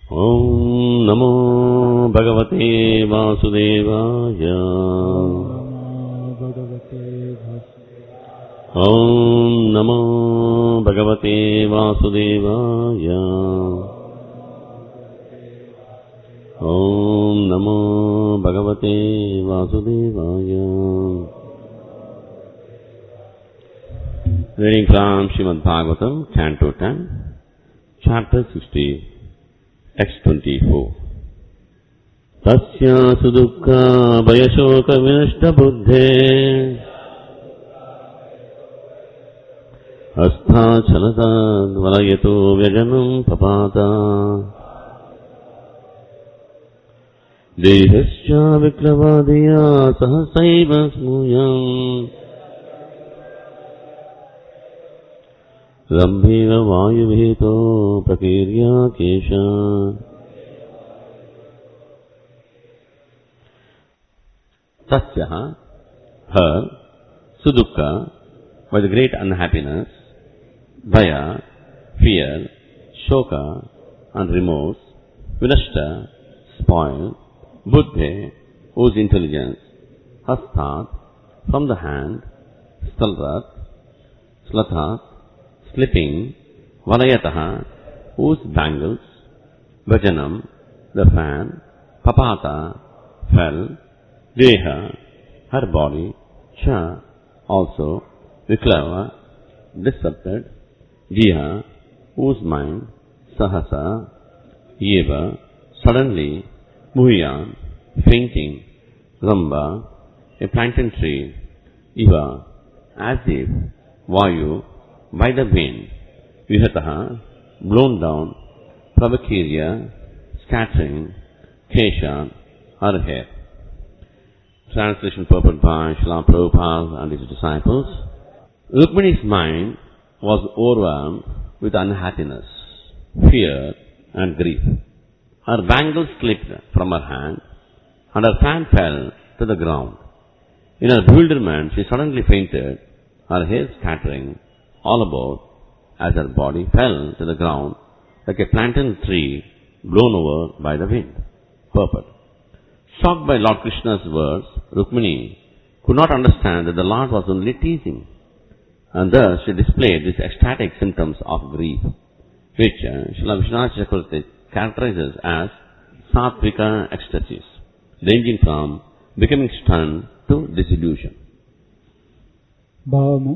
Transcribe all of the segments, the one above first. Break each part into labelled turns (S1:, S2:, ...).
S1: ॐ नमो भगवते वासुदेवाय
S2: भगवते
S1: ॐ नमो भगवते वासुदेवाय ॐ नमो भगवते वासुदेवाय Reading from Srimad Bhagavatam, Canto 10, Chapter 60, Text 24. तस्य सुदुःखा भयशोकविनष्टबुद्धे हस्ताचलताद्वलयतो व्यजनम् पपात देहश्च विक्लवादया सहसैव स्मूयम् रम्भेव वायुभेतो प्रकीर्या केश Tasya, her, Sudukha, by the great unhappiness, Bhaya, fear, Shoka, and remorse, Vinashta, spoil, Buddhe, whose intelligence, Hastat, from the hand, Stalrat, Slathat, slipping, Valayataha, whose bangles, Vajanam, the fan, Papata, fell, Deha, her body, Cha, also, Viklava, disrupted, Jiha, whose mind, Sahasa, Yeva, suddenly, Muhyan, fainting, Ramba, a plantain tree, Iva, as if, Vayu, by the wind, Vihataha, blown down, Prabhakirya, scattering, Kesha, her hair. Translation purport by Srila Prabhupada and his disciples. Rukmini's mind was overwhelmed with unhappiness, fear and grief. Her bangles slipped from her hand and her fan fell to the ground. In her bewilderment, she suddenly fainted, her hair scattering all about as her body fell to the ground like a plantain tree blown over by the wind. Purport. Shocked by Lord Krishna's words, Rukmini could not understand that the Lord was only teasing. And thus she displayed these ecstatic symptoms of grief, which uh, Srila Vishwanath Chakravarti characterizes as sattvika ecstasies, ranging from becoming stunned to disillusion.
S2: భావము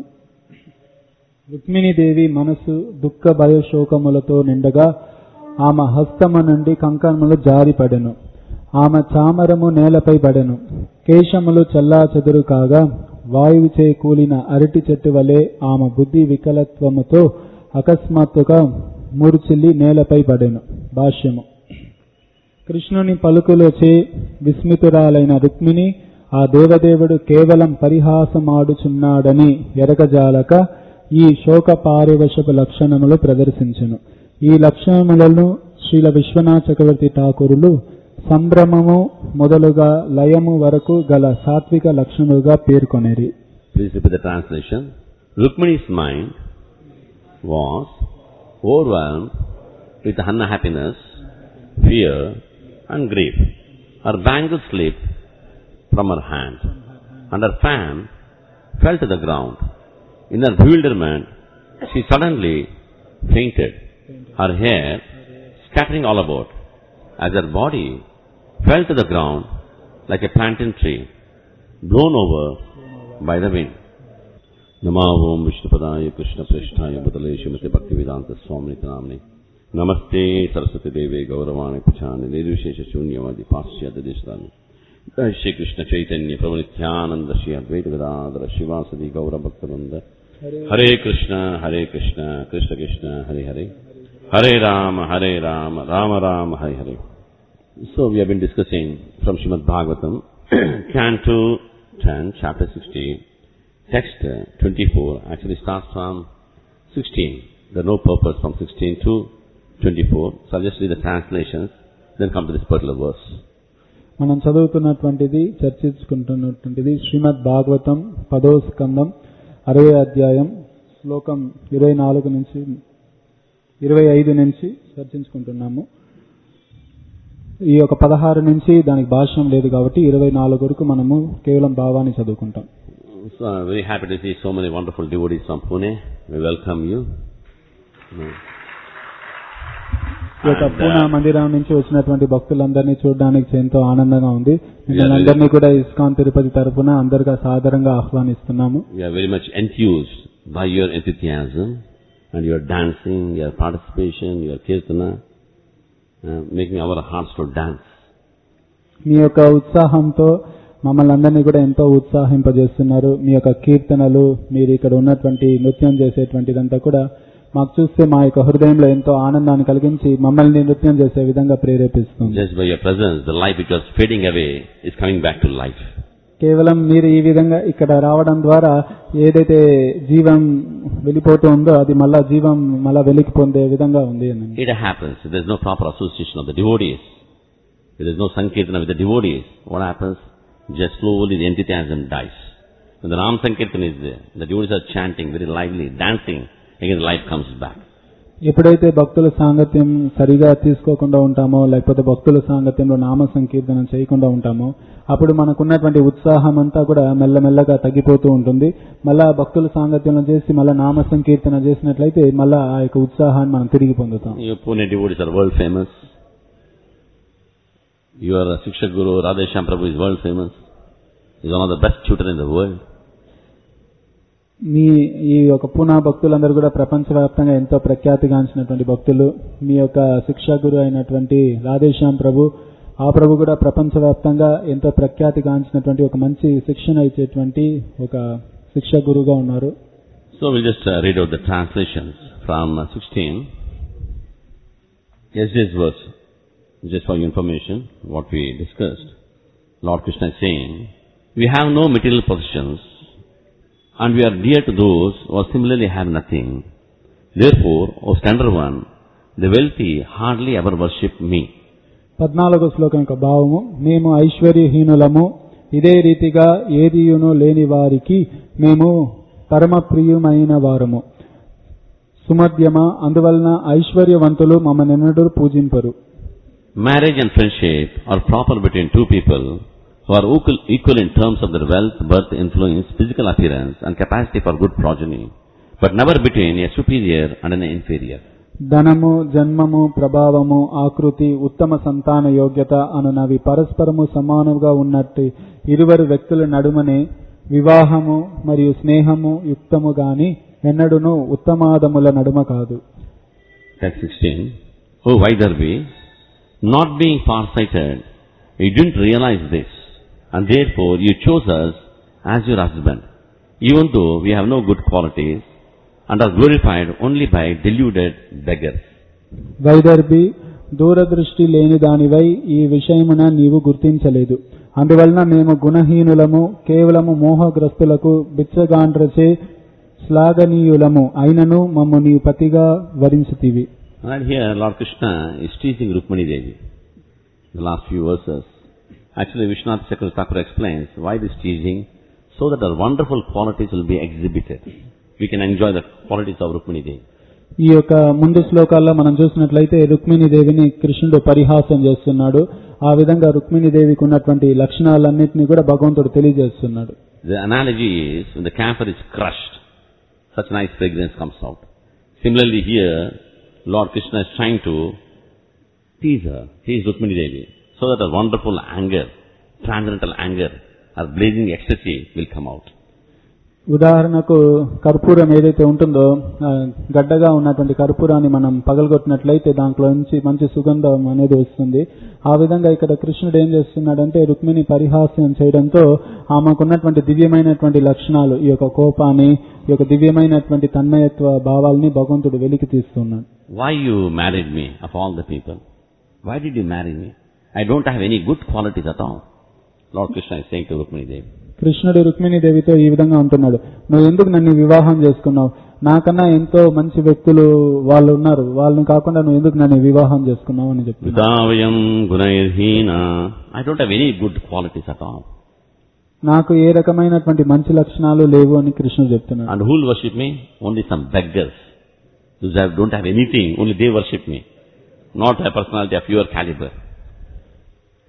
S2: రుక్మిణీదేవి మనసు దుఃఖ భయ శోకములతో నిండగా ఆమె హస్తము నుండి కంకణములు జారిపడెను ఆమె చామరము నేలపై పడెను కేశములు చల్లా చెదురు కాగా వాయువుచే కూలిన అరటి చెట్టు వలె ఆమె బుద్ధి వికలత్వముతో అకస్మాత్తుగా మూర్చిల్లి నేలపై పడెను భాష్యము కృష్ణుని పలుకులచే విస్మితురాలైన రుక్మిణి ఆ దేవదేవుడు కేవలం పరిహాసమాడుచున్నాడని ఎరగజాలక ఈ శోక పారివశపు లక్షణములు ప్రదర్శించును ఈ లక్షణములను శ్రీల విశ్వనాథ చక్రవర్తి ఠాకూరులు సంభ్రమము మొదలుగా లయము వరకు గల సాత్విక లక్షణములుగా పేర్కొనేరి
S1: Please repeat the translation. Rukmini's mind was overwhelmed with unhappiness, fear and grief. Her bangles slipped from her hand and her fan fell to the ground. In her bewilderment, she suddenly fainted, her hair scattering all about, as her body fell to the ground like a plantain tree, blown over by the wind. नमा ओम विष्णुपदाय कृष्ण प्रेष्ठाय बुतले श्रीमति भक्ति वेदांत स्वामी नामने नमस्ते सरस्वती देवे गौरवाणी प्रचाने निर्विशेष शून्यवादी पाश्चात्य देशदानी जय श्री कृष्ण चैतन्य प्रभु नित्यानंद श्री अद्वैत गदाधर शिवासदि गौर भक्तवृंद हरे कृष्ण हरे कृष्ण कृष्ण कृष्ण हरे हरे हरे राम हरे राम राम राम हरे हरे So we have been discussing from Srimad Bhagavatam, Canto 10, Chapter 16, text uh, 24 actually starts from 16. There's no purpose from 16 to 24. So I'll just read the translations, then come to this particular verse.
S2: మనం చదువుతున్నటువంటిది చర్చించుకుంటున్నటువంటిది శ్రీమద్ భాగవతం పదో స్కందం అరవై అధ్యాయం శ్లోకం ఇరవై నాలుగు నుంచి ఇరవై ఐదు నుంచి చర్చించుకుంటున్నాము ఈ యొక్క పదహారు నుంచి దానికి భాష్యం లేదు కాబట్టి ఇరవై నాలుగు వరకు మనము కేవలం భావాన్ని చదువుకుంటాం
S1: So I'm very happy to see so many wonderful devotees from Pune. We welcome you.
S2: ఈ యొక్క
S1: And,
S2: పూనా
S1: uh,
S2: మందిరం నుంచి వచ్చినటువంటి భక్తులందరినీ చూడడానికి ఎంతో ఆనందంగా ఉంది మిమ్మల్ని
S1: Yeah,
S2: అందరినీ కూడా ఇస్కాన్ తిరుపతి తరపున అందరిగా సాదరంగా ఆహ్వానిస్తున్నాము
S1: We are very much enthused by your enthusiasm and your dancing, your participation, your kirtana, uh, making our hearts to dance.
S2: మీ యొక్క ఉత్సాహంతో మమ్మల్ని అందరినీ కూడా ఎంతో ఉత్సాహింపజేస్తున్నారు మీ యొక్క కీర్తనలు మీరు ఇక్కడ ఉన్నటువంటి నృత్యం చేసేటువంటిదంతా కూడా మాకు చూస్తే మా యొక్క హృదయంలో ఎంతో ఆనందాన్ని కలిగించి మమ్మల్ని నృత్యం చేసే విధంగా ప్రేరేపిస్తుంది
S1: Just by your presence, the life which was fading away is coming back to life.
S2: కేవలం మీరు ఈ విధంగా ఇక్కడ రావడం ద్వారా ఏదైతే జీవం వెళ్ళిపోతూ ఉందో అది మళ్ళా జీవం మళ్ళా వెలికి పొందే విధంగా ఉంది అని
S1: It happens. If there is no proper association of the devotees, if there is no Sankirtana with the devotees, what happens? Just slowly the enthusiasm dies. When the Ram Sankirtan is there, the devotees are chanting very lively, dancing, again the life comes back.
S2: ఎప్పుడైతే భక్తుల సాంగత్యం సరిగా తీసుకోకుండా ఉంటామో లేకపోతే భక్తుల సాంగత్యంలో నామ సంకీర్తనం చేయకుండా ఉంటామో అప్పుడు మనకున్నటువంటి ఉత్సాహం అంతా కూడా మెల్లమెల్లగా తగ్గిపోతూ ఉంటుంది మళ్ళా భక్తుల సాంగత్యం చేసి మళ్ళా నామ సంకీర్తన చేసినట్లయితే మళ్ళా ఆ యొక్క ఉత్సాహాన్ని మనం తిరిగి పొందుతాం
S1: Your Pune devotees are world famous. Your Shiksha Guru Radhesham Prabhu is world famous. He is one of the best tutor in the world.
S2: మీ ఈ యొక్క పూనా భక్తులందరూ కూడా ప్రపంచవ్యాప్తంగా ఎంతో ప్రఖ్యాతిగాంచినటువంటి భక్తులు మీ యొక్క శిక్షా గురు అయినటువంటి రాధేశ్యాం ప్రభు ఆ ప్రభు కూడా ప్రపంచవ్యాప్తంగా ఎంతో ప్రఖ్యాతిగాంచినటువంటి ఒక మంచి శిక్షణ ఇచ్చేటువంటి ఒక శిక్షా గురుగా ఉన్నారు
S1: So we'll just uh, read out the translations from uh, 16. Yesterday's verse, just for your information, what we discussed. Lord Krishna is saying, we have no material possessions and we are dear to those who similarly have nothing. Therefore, O Standard One, the wealthy hardly ever worship me.
S2: పద్నాలుగో శ్లోకం యొక్క భావము మేము ఐశ్వర్యహీనులము ఇదే రీతిగా ఏదియును లేని వారికి మేము పరమ ప్రియుమైన వారము సుమధ్యమ అందువలన ఐశ్వర్యవంతులు మమ్మనెన్నడూ పూజింపరు
S1: Marriage and friendship are proper between two people who are equal, equal in terms of their wealth, birth, influence, physical appearance, and capacity for good progeny, but never between a superior and an inferior.
S2: ధనము జన్మము ప్రభావము ఆకృతి ఉత్తమ సంతాన యోగ్యత అనునవి పరస్పరము సమానముగా ఉన్నట్టు ఇరువురు వ్యక్తుల నడుమనే వివాహము మరియు స్నేహము యుక్తము గాని ఎన్నడును ఉత్తమాదముల నడుమ కాదు
S1: Text 16. O Vaidarvi, not being far-sighted, you didn't realize this, and therefore you chose us as your husband, even though we have no good qualities, and are glorified only by deluded beggars.
S2: Vaidarbhi దూరదృష్టి లేని దానివై ఈ విషయమున నీవు గుర్తించలేదు అందువలన మేము గుణహీనులము కేవలము మోహగ్రస్తులకు బిచ్చగాండ్రచే శ్లాఘనీయులము అయినను మమ్ము నీ పతిగా వరించుతివి
S1: Right here, Lord Krishna is teaching Rukmani Devi. The last few verses. Actually, Vishwanath Chakravarti Thakur explains why this teaching, so that our wonderful qualities will be exhibited. We can enjoy the qualities of Rukmani Devi.
S2: ఈ యొక్క ముందు శ్లోకాల్లో మనం చూసినట్లయితే రుక్మిణి దేవిని కృష్ణుడు పరిహాసం చేస్తున్నాడు ఆ విధంగా రుక్మిణి దేవికి ఉన్నటువంటి లక్షణాలన్నింటినీ కూడా భగవంతుడు తెలియజేస్తున్నాడు
S1: The analogy is when the camphor is crushed, such nice fragrance comes out. Similarly here, Lord Krishna is trying to tease her, tease Rukmini Devi, so that her wonderful anger, transcendental anger, her blazing ecstasy will come out.
S2: ఉదాహరణకు కర్పూరం ఏదైతే ఉంటుందో ఆ, గడ్డగా ఉన్నటువంటి కర్పూరాన్ని మనం పగలగొట్టినట్లయితే దాంట్లో నుంచి మంచి సుగంధం అనేది వస్తుంది ఆ విధంగా ఇక్కడ కృష్ణుడు ఏం చేస్తున్నాడంటే రుక్మిణి పరిహాస్యం చేయడంతో ఆమెకున్నటువంటి దివ్యమైనటువంటి లక్షణాలు ఈ యొక్క కోపాన్ని ఈ యొక్క దివ్యమైనటువంటి తన్మయత్వ భావాల్ని భగవంతుడు వెలికి తీస్తున్నాడు
S1: Why you married me of all the people? Why did you marry me? I don't have any good qualities at all. Lord Krishna is saying to Rukmini Devi.
S2: కృష్ణుడు రుక్మిణి దేవితో ఈ విధంగా అంటున్నాడు నువ్వు ఎందుకు నన్ను వివాహం చేసుకున్నావు నాకన్నా ఎంతో మంచి వ్యక్తులు వాళ్ళు ఉన్నారు వాళ్ళని కాకుండా నువ్వు ఎందుకు నన్ను వివాహం చేసుకున్నావు అని చెప్తున్నాడు
S1: Vidavayam gunairhina. I don't have any good qualities at all.
S2: నాకు ఏ రకమైనటువంటి మంచి లక్షణాలు లేవు అని కృష్ణుడు చెప్తున్నాడు
S1: And who will worship me? Only some beggars. Those who have- don't have anything, only they worship me. Not a personality of your caliber.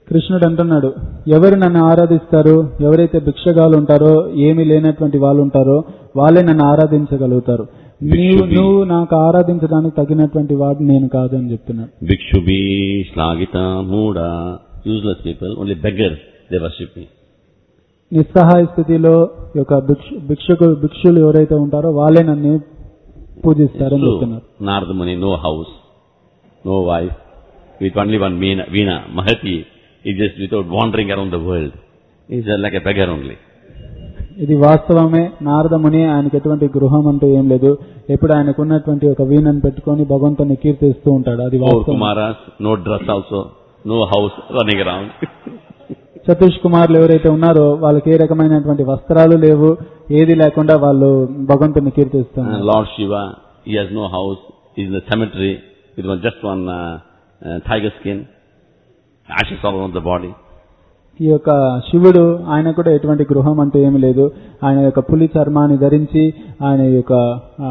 S2: కృష్ణుడు అంటున్నాడు ఎవరు నన్ను ఆరాధిస్తారు ఎవరైతే భిక్షగాలు ఉంటారో ఏమీ లేనటువంటి వాళ్ళు ఉంటారో వాళ్ళే నన్ను ఆరాధించగలుగుతారు నీవు
S1: భిక్షువి.
S2: నువ్వు నాకు ఆరాధించడానికి తగినటువంటి వాడు నేను కాదు అని చెప్తున్నాడు
S1: Bhikshubi, Shlagita, Muda, useless people, only beggars, they worship me.
S2: నిస్సహాయ స్థితిలో ఈ యొక్క భిక్ష భిక్షకు భిక్షులు ఎవరైతే ఉంటారో వాళ్ళే నన్ను పూజిస్తారని
S1: So,
S2: చెప్తున్నారు
S1: Narada Muni, no house, no wife, with only one Veena, Veena Mahati, is just without wandering around the world. He's just like a beggar only.
S2: ఇది వాస్తవమే నారద ముని ఆయనకి ఎటువంటి గృహం అంటూ ఏం లేదు ఎప్పుడు ఆయనకు ఉన్నటువంటి ఒక వీణను పెట్టుకొని భగవంతుని కీర్తిస్తూ ఉంటాడు అది
S1: Four
S2: వాస్తవం
S1: Kumaras, no dress also, no house, running around.
S2: Satish కుమార్లు ఎవరైతే ఉన్నారో వాళ్ళకి ఏ రకమైనటువంటి వస్త్రాలు లేవు ఏది లేకుండా వాళ్ళు భగవంతుని
S1: And
S2: కీర్తిస్తున్నారు
S1: Lord Shiva, he has no house, he's in the cemetery with one, just one uh, uh, tiger skin, ashes all around the body.
S2: ఈ యొక్క శివుడు ఆయన కూడా ఎటువంటి గృహం అంటూ ఏమి లేదు ఆయన యొక్క పులి చర్మాన్ని ధరించి ఆయన యొక్క ఆ,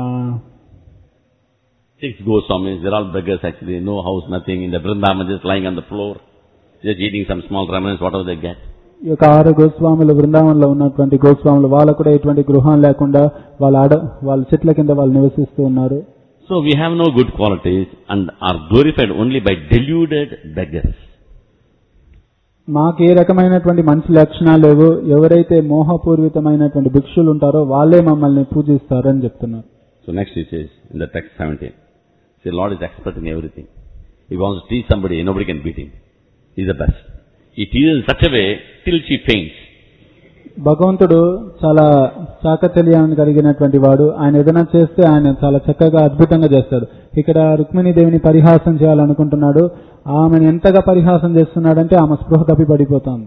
S1: Six Goswamis, they're all beggars actually, no house, nothing, in the Vrindavan just lying on the floor, just eating some small remnants, whatever they get.
S2: ఈ యొక్క ఆరు గోస్వాములు బృందావనంలో ఉన్నటువంటి గోస్వాములు వాళ్ళకు కూడా ఎటువంటి గృహం లేకుండా వాళ్ళ ఆడ వాళ్ళ చెట్ల కింద వాళ్ళు నివసిస్తూ ఉన్నారు
S1: So we have no good qualities and are glorified only by deluded beggars.
S2: మాకు ఏ రకమైనటువంటి మంచి లక్షణాలు లేవు ఎవరైతే మోహపూర్వితమైనటువంటి భిక్షులు ఉంటారో వాళ్ళే మమ్మల్ని పూజిస్తారని చెప్తున్నారు
S1: So next it says in the text 17, say Lord is expert in everything. He wants to teach somebody, nobody can beat him. He's the best. He teaches in such a way till she faints.
S2: భగవంతుడు చాలా చాకచల్యాన్ని కలిగినటువంటి వాడు ఆయన ఏదైనా చేస్తే ఆయన చాలా చక్కగా అద్భుతంగా చేస్తాడు ఇక్కడ రుక్మిణీ దేవిని పరిహాసం చేయాలనుకుంటున్నాడు ఆమెను ఎంతగా పరిహాసం చేస్తున్నాడంటే ఆమె స్పృహ తప్పి పడిపోతుంది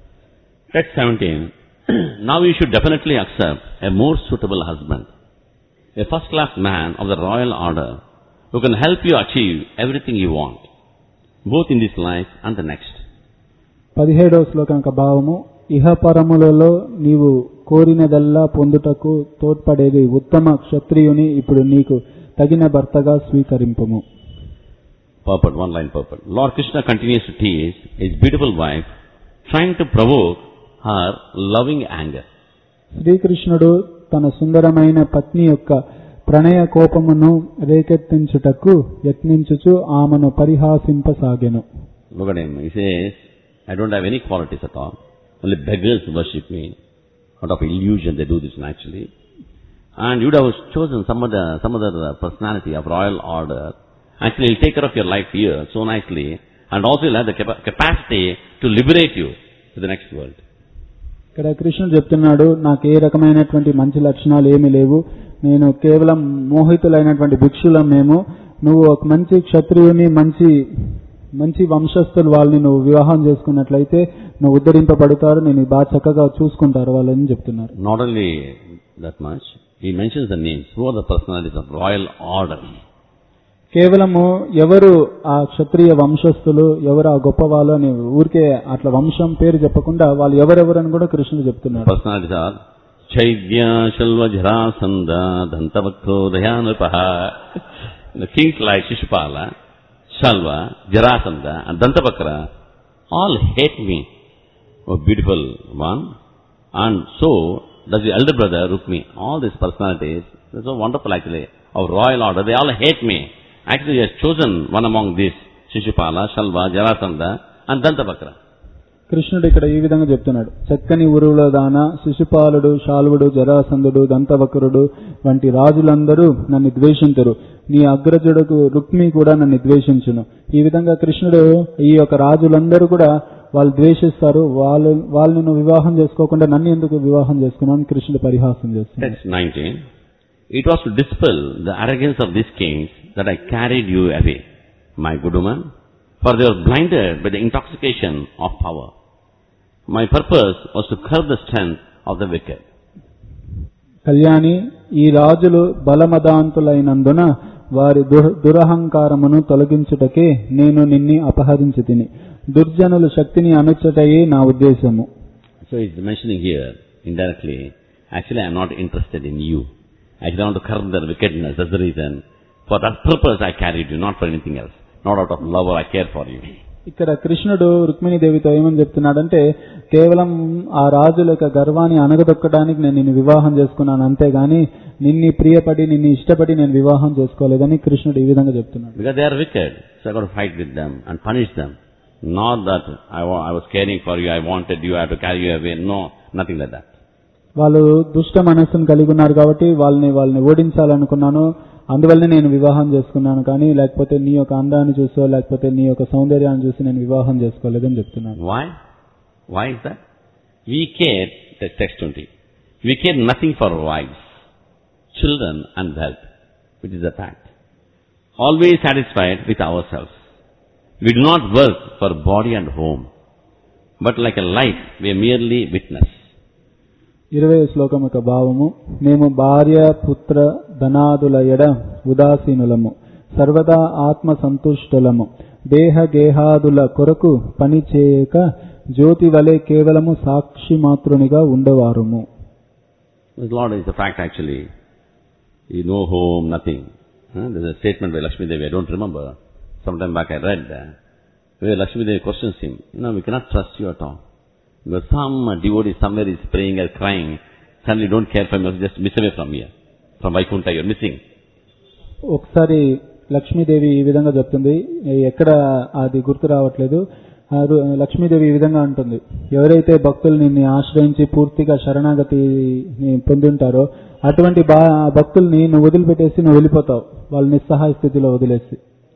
S1: Text 17, now you should definitely accept a more suitable husband. A first class man of the royal order who can help you achieve everything you want, both in this life and the next.
S2: పదిహేడవ శ్లోకం యొక్క భావము ఇహపరములలో నీవు కోరినదల్లా పొందుటకు తోడ్పడేది ఉత్తమ క్షత్రియుని ఇప్పుడు నీకు తగిన భర్తగా స్వీకరింపము
S1: Purport, one line purport. Lord Krishna continues to tease his beautiful wife, trying to provoke her loving anger.
S2: శ్రీకృష్ణుడు తన సుందరమైన పత్ని యొక్క ప్రణయ కోపమును రేకెత్తించుటకు యత్నించుచు ఆమెను పరిహాసింపసాగెను
S1: Look at him. He says, I don't have any qualities at all. Only beggars worship me. Out of illusion they do this naturally. And you'd have chosen some other, some other uh, personality of royal order. Actually, he'll take care of your life here so nicely. And also he'll have the capa- capacity to liberate you to the next world.
S2: ఇక్కడ కృష్ణుడు చెప్తున్నాడు నాకు ఏ రకమైనటువంటి మంచి లక్షణాలు ఏమీ లేవు నేను కేవలం మోహితులైనటువంటి భిక్షులం మేము నువ్వు ఒక మంచి క్షత్రియుని మంచి మంచి వంశస్థులు వాళ్ళని నువ్వు వివాహం చేసుకున్నట్లయితే నువ్వు ఉద్ధరింపబడతారు నేను బాగా చక్కగా చూసుకుంటారు వాళ్ళని చెప్తున్నారు
S1: Not only that much, he mentions the names. Who are the personalities of royal order?
S2: కేవలము ఎవరు ఆ క్షత్రియ వంశస్థులు ఎవరు ఆ గొప్ప వాళ్ళు అని ఊరికే అట్లా వంశం పేరు చెప్పకుండా వాళ్ళు ఎవరెవరని కూడా కృష్ణుడు చెప్తున్నాడు
S1: Personalities are Chaitya, Shalva, Jarasandha, Dantavakto, Dayanupaha. You know, kings like Shishupala, Shalva, Jarasandha and Dantavakra all hate me. Oh, beautiful one. And so does the elder brother Rukmi. All these personalities, they're so wonderful actually, of royal order, they all hate me. Actually, he has chosen one among these, Shishupala, Shalva, Jarasandha and Dantavakra.
S2: కృష్ణుడు ఇక్కడ ఈ విధంగా చెప్తున్నాడు చక్కని ఊరులో దాన శిశుపాలుడు శాల్వుడు జరాసంధుడు దంతవక్రుడు వంటి రాజులందరూ నన్ను ద్వేషించరు నీ అగ్రజుడుకు రుక్మి కూడా నన్ను ద్వేషించును ఈ విధంగా కృష్ణుడు ఈ యొక్క రాజులందరూ కూడా వాళ్ళు ద్వేషిస్తారు వాళ్ళు వాళ్ళని నువ్వు వివాహం చేసుకోకుండా నన్ను ఎందుకు వివాహం చేసుకున్నావు అని కృష్ణుడు పరిహాసం చేస్తున్నాడు
S1: Text 19. It was to dispel the arrogance of these kings that I carried you away, my good woman, for they were blinded by the intoxication of power. My purpose was to curb the strength of the wicked.
S2: Kalyani ఈ రాజులు బలమదాంతులైనందున వారి దుర- దురహంకారమును తొలగించుటకే నేను నిన్ని అపహరించి తిని దుర్జనుల శక్తిని అణుచుటయే నా ఉద్దేశము
S1: So he's mentioning here, indirectly, actually I am not interested in you. I just want to curb their wickedness, that's the reason. For that purpose I carried you, not for anything else. Not out of love or I care for you.
S2: ఇక్కడ కృష్ణుడు రుక్మిణీదేవితో ఏమని చెప్తున్నాడంటే కేవలం ఆ రాజుల యొక్క గర్వాన్ని అనగదొక్కడానికి నేను నిన్ను వివాహం చేసుకున్నాను అంతేగాని నిన్ని ప్రియపడి నిన్ను ఇష్టపడి నేను వివాహం చేసుకోలేదని కృష్ణుడు ఈ విధంగా చెప్తున్నాడు
S1: Because they are wicked, so I got to fight with them and punish them. Not that I, wa- I was caring for you, I wanted you, I have to carry you away. No, nothing like that.
S2: వాళ్ళు దుష్ట మనస్సును కలిగి ఉన్నారు కాబట్టి వాళ్ళని వాళ్ళని ఓడించాలనుకున్నాను అందువల్లనే నేను వివాహం చేసుకున్నాను కానీ లేకపోతే నీ యొక్క అందాన్ని చూసో లేకపోతే నీ యొక్క సౌందర్యాన్ని చూసి నేను వివాహం చేసుకోలేదని చెప్తున్నాను
S1: Why? Why is that? We care, te- text 20, we care nothing for wives, children and wealth, which is a fact. Always satisfied with ourselves. We do not work for body and home, but like a light, we are merely witness.
S2: ఇరవై శ్లోకం యొక్క భావము మేము భార్య పుత్ర ధనాదుల ఎడ ఉదాసీనులము సర్వదా ఆత్మ సంతుష్టులము దేహ గేహాదుల కొరకు పని చేయక జ్యోతి వలె కేవలము సాక్షి మాత్రునిగా ఉండవారుము
S1: This Lord is a fact actually. You no home, nothing. Huh? There's a statement by Lakshmi Devi, I don't remember. Sometime back I read that. Where Lakshmi Devi questions him, you know, we cannot trust you at all. Because some devotee somewhere is praying or crying, suddenly don't care for me, just miss away from here. From Vaikuntha, you're missing.
S2: ఒకసారి లక్ష్మీదేవి ఈ విధంగా చెప్తుంది ఎక్కడ అది గుర్తు రావట్లేదు ఆ రు- లక్ష్మీదేవి ఈ విధంగా అంటుంది ఎవరైతే భక్తులు నిన్ను ఆశ్రయించి పూర్తిగా శరణాగతిని పొందుంటారో అటువంటి బా భక్తుల్ని నువ్వు వదిలిపెట్టేసి నువ్వు వెళ్ళిపోతావు వాళ్ళ నిస్సహాయ స్థితిలో వదిలేసి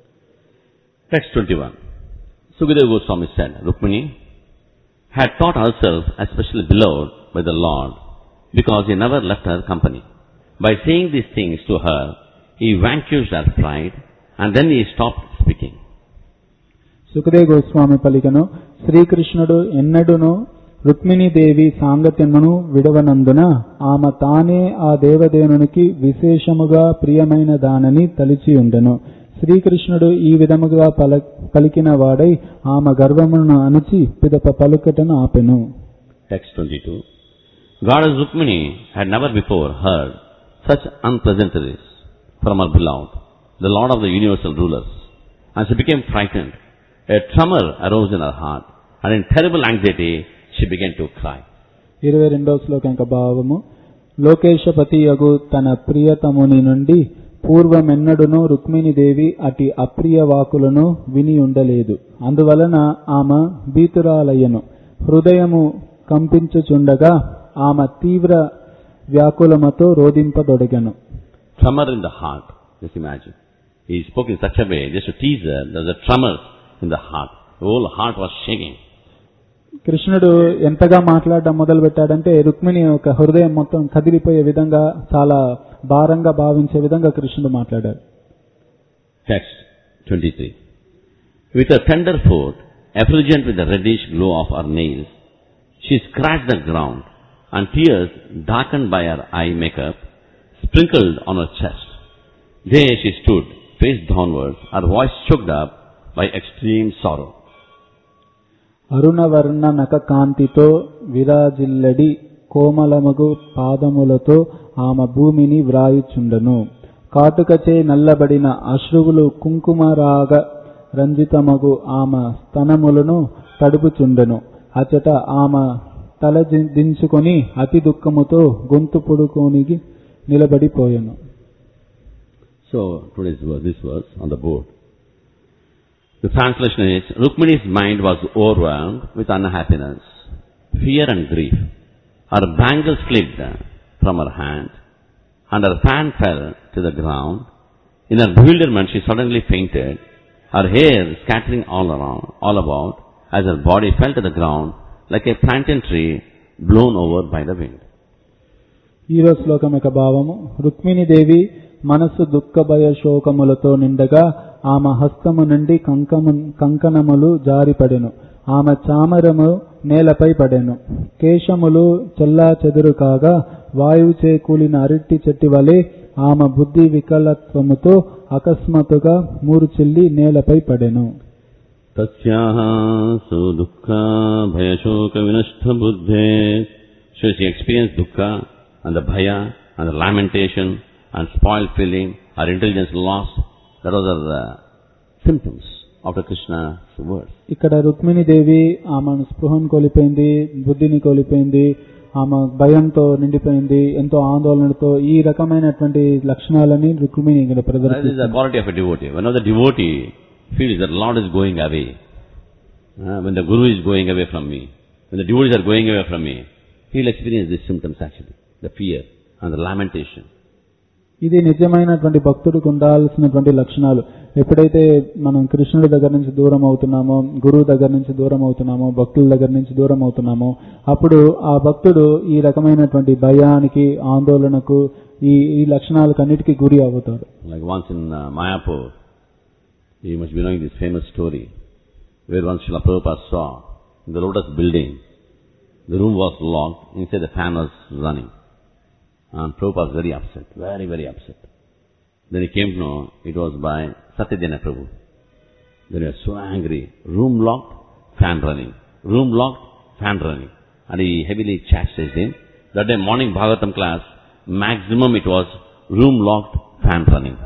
S1: Text 21. Sukadeva Goswami said, Rukmini had thought herself especially beloved by the Lord because he never left her company. By saying these things to her, he vanquished her pride and then he stopped speaking.
S2: Sukhdev Goswami పలికను శ్రీకృష్ణుడు ఎన్నడును రుక్మిణీదేవి సాంగత్యమును విడవనందున ఆమె తానే ఆ దేవదేవునికి విశేషముగా ప్రియమైన దానని తలిచి ఉండెను శ్రీకృష్ణుడు ఈ విధముగా పల పలికిన వాడై ఆమె గర్వమును అణిచి పిదప పలుకటను ఆపెను
S1: Text 22. Goddess Rukmini had never before heard such unpleasantries from her beloved, the Lord of the universal rulers, and she became frightened. A tremor arose in her heart, and in terrible anxiety she began to cry.
S2: ఇరవై రెండవ శ్లోకం యొక్క భావము లోకేశపతి యగు తన ప్రియతముని నుండి పూర్వమెన్నడును రుక్మిణీదేవి అటి అప్రియ వాకులను విని ఉండలేదు అందువలన ఆమె భీతురాలయ్యను హృదయము కంపించుచుండగా ఆమె తీవ్ర వ్యాకులముతో రోధింపదొడగను
S1: Tremor in the heart, just imagine. He spoke in such a way, just to tease her, there was a tremor in the heart. The whole heart was shaking.
S2: కృష్ణుడు ఎంతగా మాట్లాడడం మొదలు పెట్టాడంటే రుక్మిణి యొక్క హృదయం మొత్తం కదిలిపోయే విధంగా చాలా భారంగా భావించే విధంగా కృష్ణుడు మాట్లాడాడు
S1: Text 23. With her tender foot, effulgent with the reddish glow of her nails, she scratched the ground, and tears, darkened by her eye makeup, sprinkled on her chest. There she stood, face downwards, her voice choked up by extreme sorrow.
S2: అరుణవర్ణ నక కాంతితో విరాజిల్లడి కోమలమగు పాదములతో ఆమె భూమిని వ్రాయుచుండెను కాటుకచే నల్లబడిన అశ్రువులు కుంకుమరాగ రంజితమగు ఆమె స్తనములను తడుపుచుండెను అచట ఆమె తల the- దించుకొని అతి దుఃఖముతో గొంతు పుడుకోనికి నిలబడిపోయెను
S1: So, today's verse, this verse on the board. The translation is, Rukmini's mind was overwhelmed with unhappiness, fear and grief. Her bangles slipped from her hand, and her fan fell to the ground. In her bewilderment, she suddenly fainted, her hair scattering all around, all about, as her body fell to the ground like a plantain tree blown over by the wind.
S2: ఈరో శ్లోకం యొక్క భావము రుక్మిణీదేవి మనస్సు దుఃఖ భయ శోకములతో నిండగా ఆమె హస్తము నుండి కంకము కంకణములు జారిపడెను ఆమె చామరము నేలపై పడెను కేశములు చెల్లా చెదురు కాగా వాయువు చేకూలిన అరటి చెట్టు వలె ఆమె బుద్ధి వికలత్వముతో అకస్మాత్తుగా మూర్చిల్లి నేలపై పడెను
S1: तस्याः सुदुःखा भयशोकविनष्टबुद्धे So she experienced dukkha and the bhaya and the lamentation and spoiled feeling, her intelligence lost. That was her uh, symptoms after Krishna's words.
S2: ఇక్కడ రుక్మిణి దేవి ఆమె స్పృహను కోల్పోయింది బుద్ధిని కోల్పోయింది ఆమె భయంతో నిండిపోయింది ఎంతో ఆందోళనతో ఈ రకమైనటువంటి లక్షణాలని రుక్మిణి ఇక్కడ
S1: That is
S2: ప్రదర్శిస్తుంది
S1: the quality of a devotee. Whenever the devotee feels that Lord is going away, uh, when the Guru is going away from me, when the devotees are going away from me, he will experience these symptoms actually, the fear and the lamentation.
S2: ఇది నిజమైనటువంటి భక్తుడికి ఉండాల్సినటువంటి లక్షణాలు ఎప్పుడైతే మనం కృష్ణుడి దగ్గర నుంచి దూరం అవుతున్నామో గురువు దగ్గర నుంచి దూరం అవుతున్నామో భక్తుల దగ్గర నుంచి దూరం అవుతున్నామో అప్పుడు ఆ భక్తుడు ఈ రకమైనటువంటి భయానికి ఆందోళనకు ఈ ఈ లక్షణాలకన్నిటికీ గురి అవుతాడు
S1: Like once in uh, Mayapur, you must be knowing this famous story, where once Srila Prabhupada saw in the lotus building, the room was locked, inside the fan was running. And Prabhupada was very upset, very, very upset. Then he came to know it was by Satyajana Prabhu. Then he was so angry. Room locked, fan running. Room locked, fan running. And he heavily chastised him. That day morning Bhagavatam class, maximum it was room locked, fan running.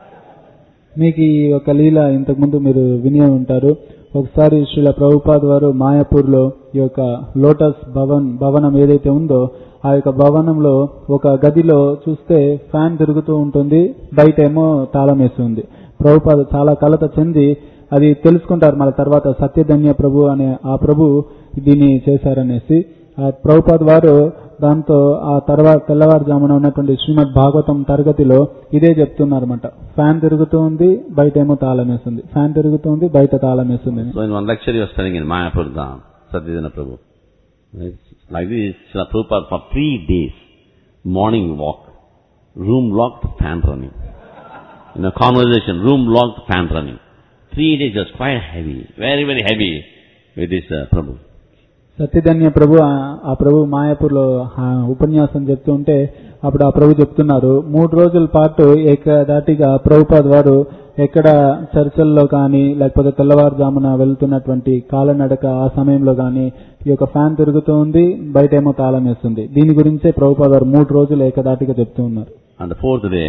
S2: మీకు ఈ యొక్క లీల ఇంతకుముందు మీరు విని ఉంటారు ఒకసారి శ్రీల ప్రభుపాద్ వారు మాయాపూర్లో ఈ యొక్క లోటస్ భవన్ భవనం ఏదైతే ఉందో ఆ యొక్క భవనంలో ఒక గదిలో చూస్తే ఫ్యాన్ తిరుగుతూ ఉంటుంది బయట ఏమో తాళం వేసి ఉంది ప్రభుపాద చాలా కలత చెంది అది తెలుసుకుంటారు మన తర్వాత సత్యధన్య ప్రభు అనే ఆ ప్రభు దీన్ని చేశారనేసి ఆ ప్రభుపాద్ వారు దాంతో ఆ తర్వాత తెల్లవారుజామున ఉన్నటువంటి శ్రీమద్ భాగవతం తరగతిలో ఇదే చెప్తున్నారన్నమాట ఫ్యాన్ తిరుగుతూ ఉంది బయట ఏమో తాళం వేస్తుంది ఫ్యాన్ తిరుగుతుంది బయట తాళం వేస్తుంది అని.
S1: So in one lecture he was telling in Mayapur Dham, Satyajana Prabhu. It's like this, Srila Prabhupada for three days, morning walk, room locked, fan running. In a conversation, room locked, fan running. Three days was quite heavy, very, very heavy with this uh, Prabhu.
S2: సత్యధన్య ప్రభు ఆ- ఆ ప్రభు మాయాపూర్లో ఆ ఉపన్యాసం చెప్తూ ఉంటే అప్పుడు ఆ ప్రభు చెప్తున్నారు మూడు రోజుల పాటు ఏకదాటిగా ప్రభుపాద్ వారు ఎక్కడ చర్చల్లో కానీ లేకపోతే తెల్లవారుజామున వెళ్తున్నటువంటి కాలనడక ఆ సమయంలో కానీ ఈ యొక్క ఫ్యాన్ తిరుగుతూ ఉంది బయట ఏమో తాళం వేస్తుంది దీని గురించే ప్రభుపాద్ వారు మూడు రోజులు ఏకదాటిగా చెప్తూ ఉన్నారు
S1: On the fourth day,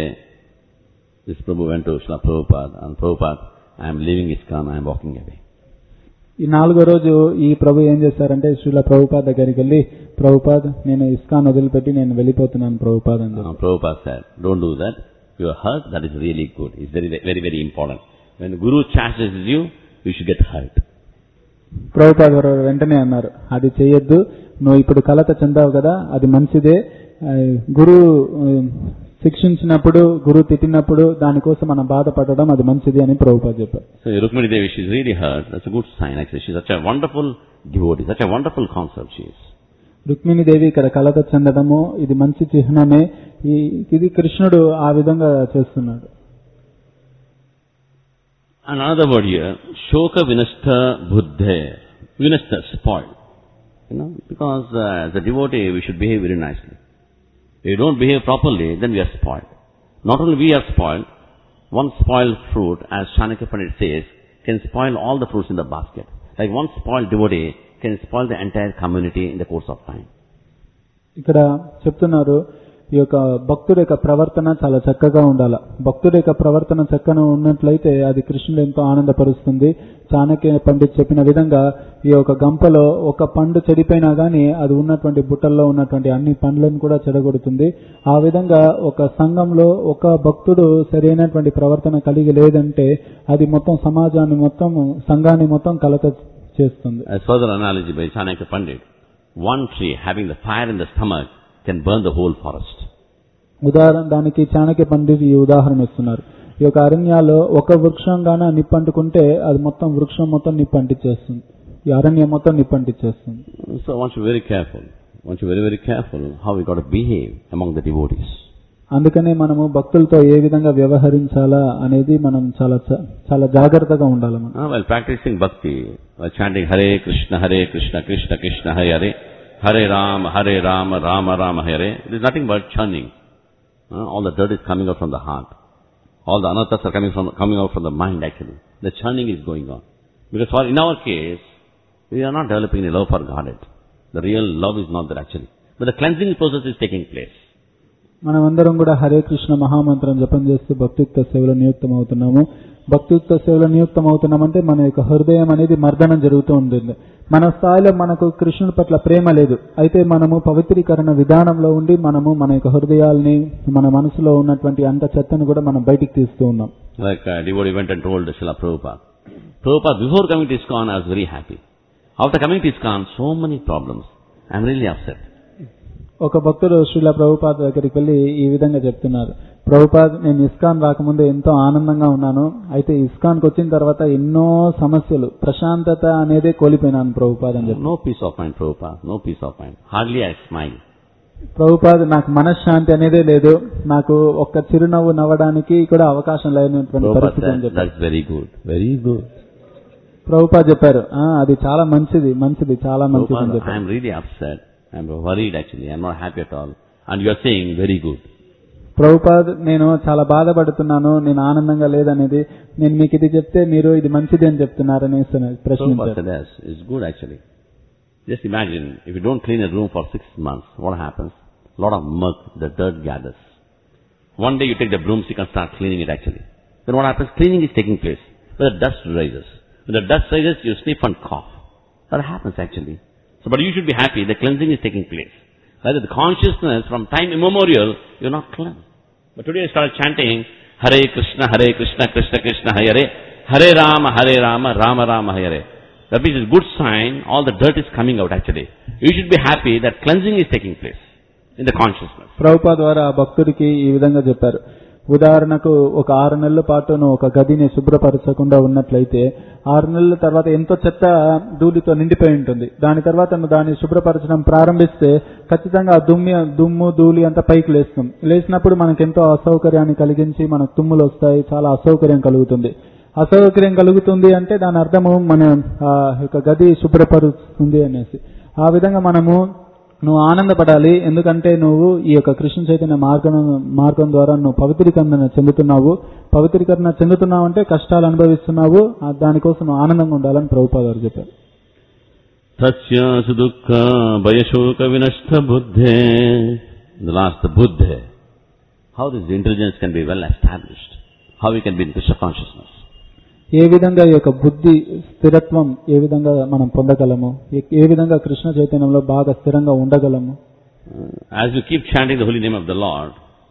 S1: this Prabhu went to Srila Prabhupada and Prabhupada, I am leaving ISKCON, I am walking away.
S2: ఈ నాలుగో రోజు ఈ ప్రభు ఏం చేశారంటే శ్రీల ప్రభుపాద్ దగ్గరికి వెళ్ళి ప్రభుపాద్ నేను ఇస్కాన్ వదిలిపెట్టి నేను వెళ్ళిపోతున్నాను ప్రభుపాద్ అని చెప్పారు.
S1: Uh, Prabhupada said, don't do that. You are hurt, that is really good. It's very, very, very important. When the Guru chastises you, you should get hurt.
S2: Prabhupad గారు వెంటనే అన్నారు అది చేయొద్దు నువ్వు ఇప్పుడు కలత చెందావు కదా అది మంచిదే ఆ, గురువు ఆ, శిక్షించినప్పుడు గురువు తిట్టినప్పుడు దానికోసం మనం బాధపడడం అది మంచిది అని ప్రభుపాద్ చెప్పారు
S1: So Rukmini Devi, she's really hurt. That's a good sign. Actually, she's such a wonderful devotee, such a wonderful concept she is.
S2: Rukmini Devi ఇక్కడ కలత చెందడము ఇది మంచి చిహ్నమే ఈ ఇది కృష్ణుడు ఆ విధంగా చేస్తున్నాడు
S1: And another word here, Shoka Vinasta Buddhe. Vinasta, spoiled. You know, because uh, as a devotee, we should behave very nicely. If we don't behave properly, then we are spoiled. Not only we are spoiled, one spoiled fruit, as Chanakya Pandit says, can spoil all the fruits in the basket. Like one spoiled devotee can spoil the entire community in the course of time.
S2: ఇక్కడ చెప్తున్నారు ఈ యొక్క భక్తుడి యొక్క ప్రవర్తన చాలా చక్కగా ఉండాలి భక్తుడి యొక్క ప్రవర్తన చక్కగా ఉన్నట్లయితే అది కృష్ణుడు ఎంతో ఆనందపరుస్తుంది చాణక్య పండిత్ చెప్పిన విధంగా ఈ యొక్క గంపలో ఒక పండు చెడిపోయినా గానీ అది ఉన్నటువంటి బుట్టల్లో ఉన్నటువంటి అన్ని పండ్లను కూడా చెడగొడుతుంది ఆ విధంగా ఒక సంఘంలో ఒక భక్తుడు సరైనటువంటి ప్రవర్తన కలిగి లేదంటే అది మొత్తం సమాజాన్ని మొత్తం సంఘాన్ని మొత్తం కలత చేస్తుంది
S1: As further analogy by Chanakya Pandit, one tree having the fire in the stomach can burn the whole forest.
S2: ఉదాహరణ దానికి చాణక్య పండిత్ ఈ ఉదాహరణ ఇస్తున్నారు ఈ యొక్క అరణ్యాల్లో ఒక వృక్షంగాన నిప్పంటుకుంటే అది మొత్తం వృక్షం మొత్తం నిప్పంటిచ్చేస్తుంది ఈ అరణ్యం మొత్తం నిప్పంటిచ్చేస్తుంది
S1: So one should be very careful. One should be very, very careful how we got to behave among the devotees.
S2: అందుకనే మనము భక్తులతో ఏ విధంగా వ్యవహరించాలా అనేది మనం చాలా చ- చాలా జాగ్రత్తగా ఉండాలి మనం
S1: Uh, while practicing bhakti, while chanting Hare Krishna, Hare Krishna, Krishna Krishna, Hare Hare, Hare Rama, Hare Rama, Rama Rama, Hare, it is nothing but churning. Uh, all the dirt is coming out from the heart. All the anarthas are coming from coming out from the mind actually. The churning is going on. Because for, in our case, we are not developing any love for Godhead. The real love is not there actually. But the cleansing process is taking place.
S2: మనం అందరం కూడా హరే కృష్ణ మహామంత్రం జపం చేస్తూ భక్తియుక్త సేవలో నియుక్తం అవుతున్నాము భక్తియుక్త సేవలో నియుక్తం అవుతున్నామంటే మన యొక్క హృదయం అనేది మర్దనం జరుగుతూ ఉంటుంది మన స్థాయిలో మనకు కృష్ణుడి పట్ల ప్రేమ లేదు అయితే మనము పవిత్రీకరణ విధానంలో ఉండి మనము మన యొక్క హృదయాల్ని మన మనసులో ఉన్నటువంటి అంత చెత్తను కూడా మనం బయటికి తీస్తూ ఉన్నాం
S1: Like uh, devotee went and told Srila Prabhupada. Prabhupada, before coming to ISKCON, I was very happy. After coming to ISKCON, so many problems. I'm really upset.
S2: ఒక భక్తుడు శ్రీల ప్రభుపాద్ దగ్గరికి వెళ్ళి ఈ విధంగా చెప్తున్నారు ప్రభుపాద్ నేను ఇస్కాన్ రాకముందు ఎంతో ఆనందంగా ఉన్నాను అయితే ఇస్కాన్కి వచ్చిన తర్వాత ఎన్నో సమస్యలు ప్రశాంతత అనేదే కోల్పోయినాను ప్రభుపాద్ అని చెప్పి
S1: No peace of mind, Prabhupada. No peace of mind. Hardly I smile.
S2: Prabhupad నాకు మనశ్శాంతి అనేదే లేదు నాకు ఒక్క చిరునవ్వు నవ్వడానికి కూడా అవకాశం లేనటువంటి
S1: Prabhupada
S2: పరిస్థితి అని
S1: said,
S2: చెప్పారు
S1: that's very good. Very good.
S2: Prabhupad చెప్పారు "ఆ, అది చాలా మంచిది మంచిది చాలా మంచిది అని
S1: Prabhupada,
S2: చెప్పారు
S1: I'm really upset. I'm worried actually. I'm not happy at all. And you are saying very good.
S2: Prabhupad నేను చాలా బాధపడుతున్నాను నేను ఆనందంగా లేదనేది నేను మీకు ఇది చెప్తే మీరు ఇది మంచిది అని చెప్తున్నారని
S1: Prabhupada
S2: ప్రశ్నించారు
S1: said, yes, it's good actually. Just imagine, if you don't clean a room for six months, what happens? A lot of mud, the dirt gathers. One day you take the broomstick and start cleaning it actually. Then what happens? Cleaning is taking place. But the dust rises. When the dust rises, you sniff and cough. That happens actually. So, but you should be happy, the cleansing is taking place. Rather, the consciousness from time immemorial, you're not cleansed. But today I started chanting, Hare Krishna, Hare Krishna, Krishna Krishna, Hare Hare Rama, Hare Rama, Rama Rama, Hare. That means it's a good sign, all the dirt is coming out actually. You should be happy that cleansing is taking place in the consciousness.
S2: ప్రభుపా ద్వారా ఆ భక్తుడికి ఈ విధంగా చెప్పారు ఉదాహరణకు ఒక ఆరు నెలల పాటు నువ్వు ఒక గదిని శుభ్రపరచకుండా ఉన్నట్లయితే ఆరు నెలల తర్వాత ఎంతో చెత్త ధూళితో నిండిపోయి ఉంటుంది దాని తర్వాత నువ్వు దాన్ని శుభ్రపరచడం ప్రారంభిస్తే ఖచ్చితంగా ఆ దుమ్మి దుమ్ము ధూళి అంతా పైకి లేస్తాం లేచినప్పుడు మనకు ఎంతో అసౌకర్యాన్ని కలిగించి మనకు తుమ్ములు వస్తాయి చాలా అసౌకర్యం కలుగుతుంది అసౌకర్యం కలుగుతుంది అంటే దాని అర్థము మన ఆ యొక్క గది శుభ్రపరుస్తుంది అనేసి ఆ విధంగా మనము నువ్వు ఆనందపడాలి ఎందుకంటే నువ్వు ఈ యొక్క కృష్ణ చైతన్య మార్గం మార్గం ద్వారా నువ్వు పవిత్రీకరణ చెందుతున్నావు పవిత్రీకరణ చెందుతున్నావు అంటే కష్టాలు అనుభవిస్తున్నావు ఆ దానికోసం నువ్వు ఆనందంగా ఉండాలని ప్రభుపాద గారు చెప్పారు
S1: Tasya sudukha bayashoka vinashta buddhe. The last, the buddhe. How this intelligence can be well established. How we can be in Krishna consciousness.
S2: ఏ విధంగా ఈ యొక్క బుద్ధి స్థిరత్వం ఏ విధంగా మనం పొందగలము ఏ- ఏ విధంగా కృష్ణ చైతన్యంలో బాగా స్థిరంగా ఉండగలము
S1: Uh, as we keep chanting the holy name of the Lord,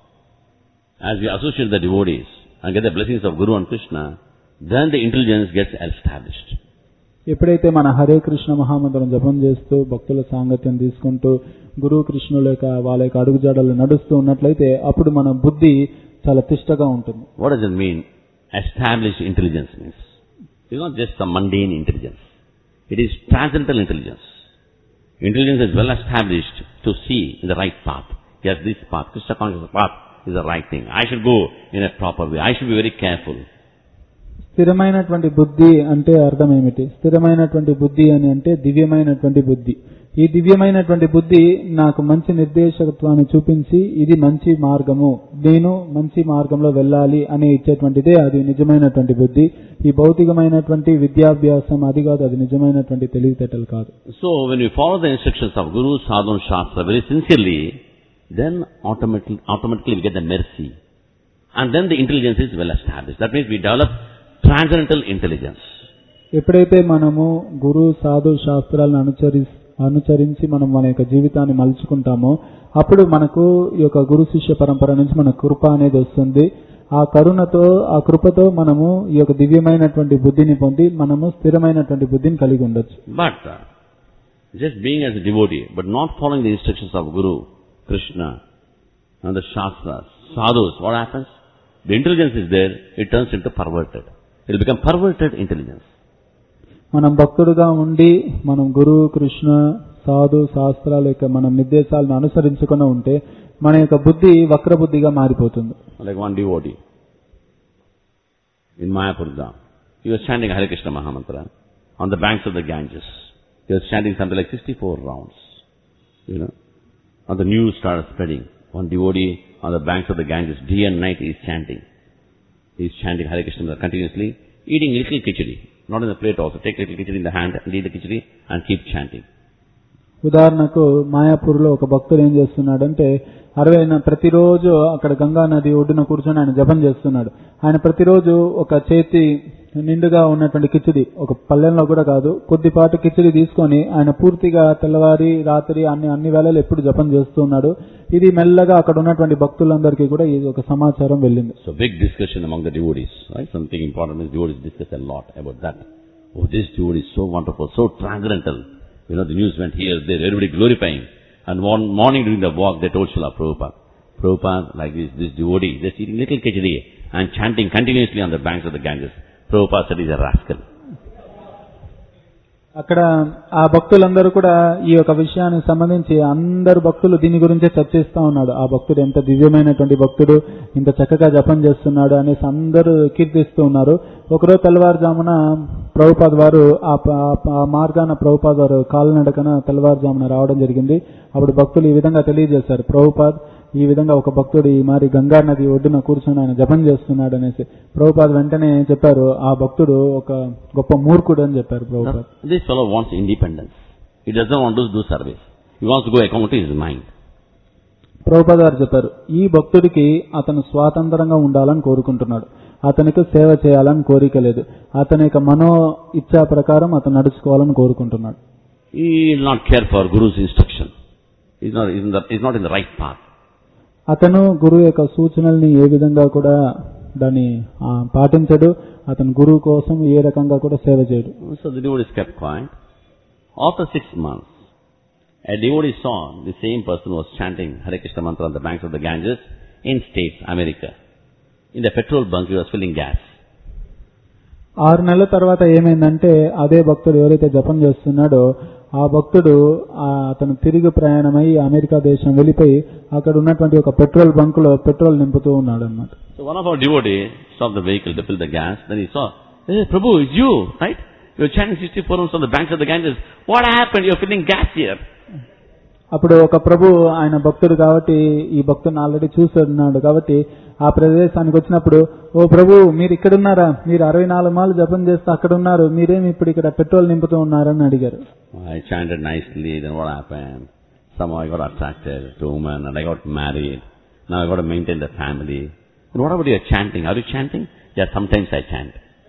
S1: as we associate the devotees and get the blessings of Guru and Krishna, then the intelligence gets established.
S2: ఎప్పుడైతే మన హరే కృష్ణ మహామంత్రం జపం చేస్తూ భక్తుల సాంగత్యం తీసుకుంటూ గురువు కృష్ణుల యొక్క వాళ్ళ యొక్క అడుగుజాడలు నడుస్తూ ఉన్నట్లయితే అప్పుడు మన బుద్ధి చాలా తిష్టగా ఉంటుంది
S1: What does it mean? Established intelligence means. It's not just some mundane intelligence. It is transcendental intelligence. Intelligence is well established to see in the right path. Yes, this path, Krishna consciousness path is the right thing. I should go in a proper way. I should be very careful.
S2: స్థిరమైనటువంటి బుద్ధి అంటే అర్థం ఏమిటి స్థిరమైనటువంటి బుద్ధి అని అంటే దివ్యమైనటువంటి బుద్ధి ఈ దివ్యమైనటువంటి బుద్ధి నాకు మంచి నిర్దేశకత్వాన్ని చూపించి ఇది మంచి మార్గము నేను మంచి మార్గంలో వెళ్ళాలి అని ఇచ్చేటువంటిదే అది నిజమైనటువంటి బుద్ధి ఈ భౌతికమైనటువంటి విద్యాభ్యాసం అది కాదు అది నిజమైనటువంటి తెలివితేటలు కాదు
S1: So, when we follow the instructions of Guru, Sadhu and Shastra very sincerely, then automatically, automatically we get the mercy. And then the intelligence is well established. That means we develop transcendental intelligence.
S2: ఎప్పుడైతే మనము గురు సాధు శాస్త్రాలను అనుసరి అనుసరించి మనం మన యొక్క జీవితాన్ని మలుచుకుంటామో అప్పుడు మనకు ఈ యొక్క గురు శిష్య పరంపర నుంచి మన కృప అనేది వస్తుంది ఆ కరుణతో ఆ కృపతో మనము ఈ యొక్క దివ్యమైనటువంటి బుద్ధిని పొంది మనము స్థిరమైనటువంటి బుద్ధిని కలిగి ఉండొచ్చు
S1: But uh, just being as a devotee, but not following the instructions of Guru, Krishna, and the Shastras, sadhus, what happens? The intelligence is there, it turns into perverted. It will become perverted intelligence.
S2: మనం భక్తుడుగా ఉండి మనం గురు కృష్ణ సాధు శాస్త్రాల యొక్క మనం నిర్దేశాలను అనుసరించకుండా ఉంటే మన యొక్క బుద్ధి వక్ర బుద్ధిగా మారిపోతుంది
S1: Like one devotee in Mayapur Dham. He was chanting Hare Krishna Mahamantra on the banks of the Ganges. He was chanting something like 64 rounds. You know. And the news started spreading. One devotee on the banks of the Ganges, day and night, he is chanting. He is chanting Hare Krishna Mantra continuously, eating little khichdi. Not in the plate also. Take little khichdi in the hand and eat the khichdi and keep chanting.
S2: ఉదాహరణకు మాయాపూర్లో ఒక భక్తుడు ఏం చేస్తున్నాడంటే అరవై న- ప్రతిరోజు అక్కడ గంగా నది ఒడ్డున కూర్చొని ఆయన జపం చేస్తున్నాడు ఆయన ప్రతిరోజు ఒక చేతి నిండుగా ఉన్నటువంటి కిచిడి ఒక పల్లెంలో కూడా కాదు కొద్దిపాటు కిచిడి తీసుకొని ఆయన పూర్తిగా తెల్లవారి రాత్రి అన్ని అన్ని వేళలు ఎప్పుడు జపం చేస్తున్నాడు ఇది మెల్లగా అక్కడ ఉన్నటువంటి భక్తులందరికీ కూడా ఇది ఒక సమాచారం వెళ్ళింది
S1: So big discussion among the devotees, right? Something important is devotees discuss a lot about that. Oh, this devotee is so wonderful, so transcendental. You know, the news went here, there, everybody glorifying. And one morning during the walk, they told Srila Prabhupada, Prabhupada, like this, this devotee, just eating little khichdi and chanting continuously on the banks of the Ganges. Prabhupada said he's a rascal.
S2: అక్కడ ఆ భక్తులందరూ కూడా ఈ యొక్క విషయానికి సంబంధించి అందరు భక్తులు దీని గురించే చర్చిస్తా ఉన్నాడు ఆ భక్తుడు ఎంత దివ్యమైనటువంటి భక్తుడు ఇంత చక్కగా జపం చేస్తున్నాడు అనేసి అందరూ కీర్తిస్తూ ఉన్నారు ఒకరోజు తెల్లవారుజామున ప్రభుపాద్ వారు ఆ ప- ఆ ప- ఆ మార్గాన ప్రభుపాద్ వారు కాలినడకన తెల్లవారుజామున రావడం జరిగింది అప్పుడు భక్తులు ఈ విధంగా తెలియజేశారు ప్రభుపాద్ ఈ విధంగా ఒక భక్తుడు ఈ మరి గంగా నది ఒడ్డున కూర్చొని ఆయన జపం చేస్తున్నాడు అనేసి ప్రభుపాద్ వెంటనే చెప్పారు ఆ భక్తుడు ఒక గొప్ప మూర్ఖుడు అని చెప్పారు Prabhupad
S1: This fellow wants independence. He doesn't want to do service. He wants to go according to his mind.
S2: Prabhupada గారు చెప్పారు ఈ భక్తుడికి అతను స్వాతంత్రంగా ఉండాలని కోరుకుంటున్నాడు అతనికి సేవ చేయాలని కోరిక లేదు అతని యొక్క మనో ఇచ్చా ప్రకారం అతను నడుచుకోవాలని కోరుకుంటున్నాడు
S1: He will not care for Guru's instruction. He's not, he's, in the, he's not in the right path.
S2: అతను గురువు యొక్క సూచనల్ని ఏ విధంగా కూడా దాన్ని ఆ, పాటించడు అతను గురువు కోసం ఏ రకంగా కూడా సేవ చేయడు
S1: So the devotee is kept quiet. After six months, a devotee saw the same person was chanting Hare Krishna mantra on the banks of the Ganges in States, America. In the petrol bunk, he was filling gas.
S2: ఆరు నెలల తర్వాత ఏమైందంటే అదే భక్తుడు ఎవరైతే జపం చేస్తున్నాడో ఆ భక్తుడు ఆ అతను తిరిగి ప్రయాణమై అమెరికా దేశం వెళ్ళిపోయి అక్కడ ఉన్నటువంటి ఒక పెట్రోల్ బంక్ లో పెట్రోల్ నింపుతూ ఉన్నాడు అనమాట
S1: So one of our devotees stopped the vehicle to fill the gas. Then he saw, hey, Prabhu, it's you, right? You're chanting 64 rounds on the banks of the Ganges. What happened? You're filling gas here.
S2: అప్పుడు ఒక ప్రభు ఆయన భక్తుడు కాబట్టి ఈ భక్తుడిని already చూస్తున్నాడు కాబట్టి ఆ ప్రదేశానికి వచ్చినప్పుడు ఓ ప్రభు మీరు ఇక్కడ ఉన్నారా మీరు అరవై నాలుగు మాలు జపం చేస్తే అక్కడ ఉన్నారు మీరేమి ఇప్పుడు ఇక్కడ పెట్రోల్ నింపుతూ ఉన్నారని అడిగారు
S1: I chanted nicely, then what happened? Somehow I got attracted to a woman and I got married. Now I got to maintain the family. And what about your chanting? Are you chanting? Yeah, sometimes I chant.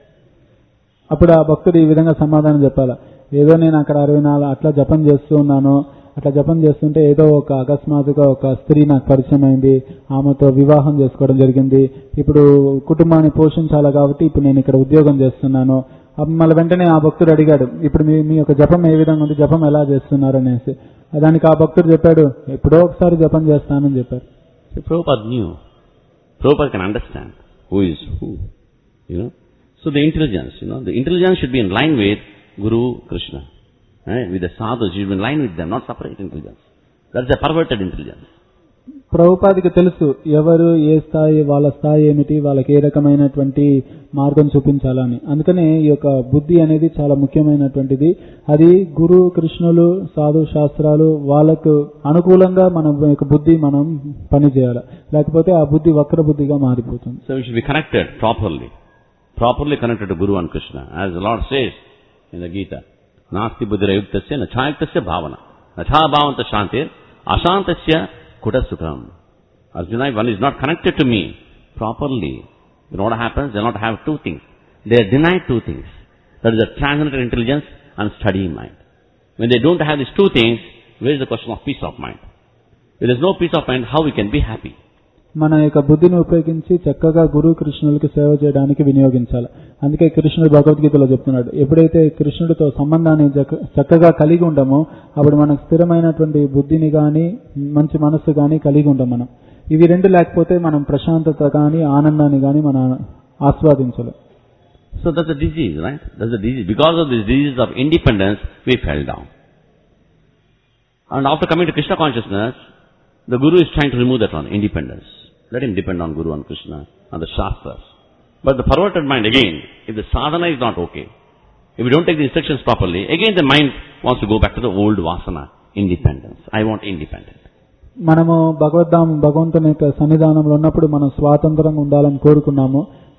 S2: అప్పుడు ఆ భక్తుడు ఈ విధంగా సమాధానం చెప్పాల ఏదో నేను అక్కడ అరవై నాలుగు అట్లా జపం చేస్తూ ఉన్నాను అట్లా జపం చేస్తుంటే ఏదో ఒక అకస్మాత్తుగా ఒక స్త్రీ నాకు పరిచయం అయింది ఆమెతో వివాహం చేసుకోవడం జరిగింది ఇప్పుడు కుటుంబాన్ని పోషించాలి కాబట్టి ఇప్పుడు నేను ఇక్కడ ఉద్యోగం చేస్తున్నాను అప్పుడు మళ్ళీ వెంటనే ఆ భక్తుడు అడిగాడు ఇప్పుడు మీ మీ యొక్క జపం ఏ విధంగా ఉంది జపం ఎలా చేస్తున్నారు అనేసి దానికి ఆ భక్తుడు చెప్పాడు ఎప్పుడో ఒకసారి జపం చేస్తానని చెప్పారు
S1: So Prabhupada knew. Prabhupada can understand who is who. You know. So the intelligence, you know, the intelligence should be in line with Guru Krishna. Right? With the sadhus, you should be in line with them, not separate intelligence. That's a perverted intelligence.
S2: ప్రభుపాదికి తెలుసు ఎవరు ఏ స్థాయి వాళ్ళ స్థాయి ఏమిటి వాళ్ళకి ఏ రకమైనటువంటి మార్గం చూపించాలని అందుకనే ఈ యొక్క బుద్ధి అనేది చాలా ముఖ్యమైనటువంటిది అది గురు కృష్ణులు సాధు శాస్త్రాలు వాళ్ళకు అనుకూలంగా మన యొక్క బుద్ధి మనం పని చేయాలి లేకపోతే ఆ బుద్ధి వక్ర బుద్ధిగా మారిపోతుంది
S1: So we should be connected properly. Properly connected to Guru and Krishna. As the Lord says in the Gita, Nasti buddhira yuktasya nachayuktasya bhavana. Nacha bhavanta shantir ashantasya kutasukam. Arjuna, if one is not connected to me properly, you know what happens? They will not have two things. They are denied two things. That is the transcendental intelligence and study mind. When they don't have these two things, where is the question of peace of mind? If there is no peace of mind, how we can be happy?
S2: మన యొక్క బుద్ధిని ఉపయోగించి చక్కగా గురు కృష్ణులకి సేవ చేయడానికి వినియోగించాలి అందుకే కృష్ణుడు భగవద్గీతలో చెప్తున్నాడు ఎప్పుడైతే కృష్ణుడితో సంబంధాన్ని చక్క- చక్కగా కలిగి ఉండమో అప్పుడు మనకు స్థిరమైనటువంటి బుద్ధిని గాని మంచి మనస్సు గాని కలిగి ఉంటాం మనం ఇవి రెండు లేకపోతే మనం ప్రశాంతత గాని ఆనందాన్ని గాని మనం ఆస్వాదించలేం
S1: So that's a disease, right? That's a disease. Because of this disease of independence, we fell down. And after coming to Krishna consciousness, the Guru is trying to remove that one, independence. Let him depend on Guru and Krishna and the Shastras. But the perverted mind, again, if the sadhana is not okay, if we don't take the instructions properly, again the mind wants to go back to the old vasana, independence. I want independence.
S2: మనము భగవద్ధాం భగవంతుని యొక్క సన్నిధానంలో ఉన్నప్పుడు మనం స్వాతంత్రంగా ఉండాలని కోరుకున్నాము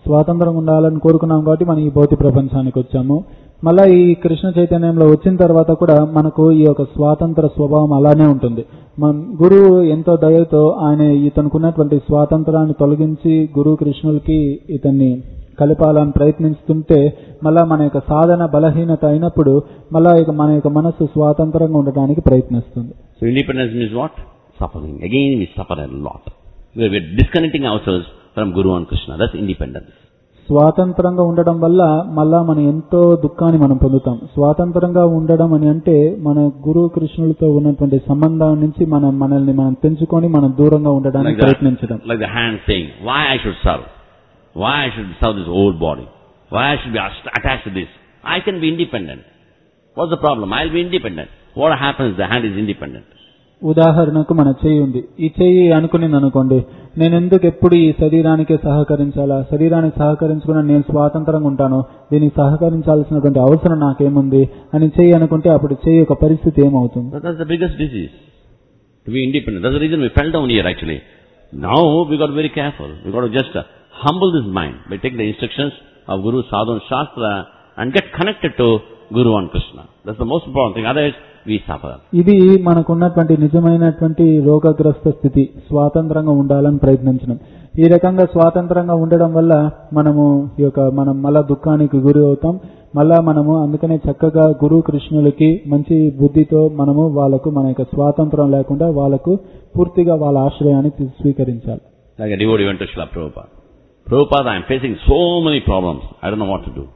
S2: స్వాతంత్రంగా ఉండాలని కోరుకున్నాం కాబట్టి మనం ఈ భౌతిక ప్రపంచానికి వచ్చాము మళ్ళా ఈ కృష్ణ చైతన్యంలో వచ్చిన తర్వాత కూడా మనకు ఈ యొక్క స్వాతంత్ర స్వభావం అలానే ఉంటుంది మన గురువు ఎంతో దయతో ఆయన ఇతనుకున్నటువంటి స్వాతంత్రాన్ని తొలగించి గురువు కృష్ణులకి ఇతన్ని కలపాలని ప్రయత్నిస్తుంటే మళ్ళా మన యొక్క సాధన బలహీనత అయినప్పుడు మళ్ళా ఇక మన యొక్క మనస్సు స్వాతంత్రంగా ఉండడానికి ప్రయత్నిస్తుంది
S1: So independence means what? Suffering. Again we suffer a lot. We're, we're disconnecting ourselves from Guru and Krishna. That's independence.
S2: స్వాతంత్రంగా ఉండడం వల్ల మళ్ళా మనం ఎంతో దుఃఖాన్ని మనం పొందుతాం స్వాతంత్రంగా ఉండడం అని అంటే మన గురు కృష్ణులతో ఉన్నటువంటి సంబంధం నుంచి మనం మనల్ని మనం పెంచుకొని మనం దూరంగా ఉండడానికి
S1: Like,
S2: ప్రయత్నించడం
S1: the, like the hand saying, why I should serve? Why I should serve this old body? Why I should be as- attached to this? I can be independent. What's the problem? I'll be independent. What happens? The hand is independent.
S2: ఉదాహరణకు మన చెయ్యి ఉంది ఈ చెయ్యి అనుకునింది అనుకోండి నేను ఎందుకు ఎప్పుడు ఈ శరీరానికే సహకరించాలా శరీరానికి సహకరించుకున్న నేను స్వాతంత్రంగా ఉంటాను దీనికి సహకరించాల్సినటువంటి అవసరం నాకేముంది అని చెయ్యి అనుకుంటే అప్పుడు చెయ్యి యొక్క పరిస్థితి ఏమవుతుంది
S1: That- That's the biggest disease. To be independent. That's the reason we fell down here actually. Now we got very careful. We got to just uh, humble this mind by taking the instructions of Guru, Sadhu and Shastra and get connected to Guru and Krishna. That's the most important thing. Otherwise we suffer.
S2: ఇది మనకున్నటువంటి నిజమైనటువంటి రోగగ్రస్త స్థితి స్వాతంత్రంగా ఉండాలని ప్రయత్నించడం ఈ రకంగా స్వాతంత్రంగా ఉండడం వల్ల మనము ఈ యొక్క మనం మళ్ళా దుఃఖానికి గురి అవుతాం మళ్ళా మనము అందుకనే చక్కగా గురు కృష్ణులకి మంచి బుద్ధితో మనము వాళ్ళకు మన యొక్క స్వాతంత్రం లేకుండా వాళ్ళకు పూర్తిగా వాళ్ళ ఆశ్రయాన్ని తీ- స్వీకరించాలి
S1: Like a devotee went to Srila Prabhupada. Prabhupada, I am facing so many problems. I don't know what to do.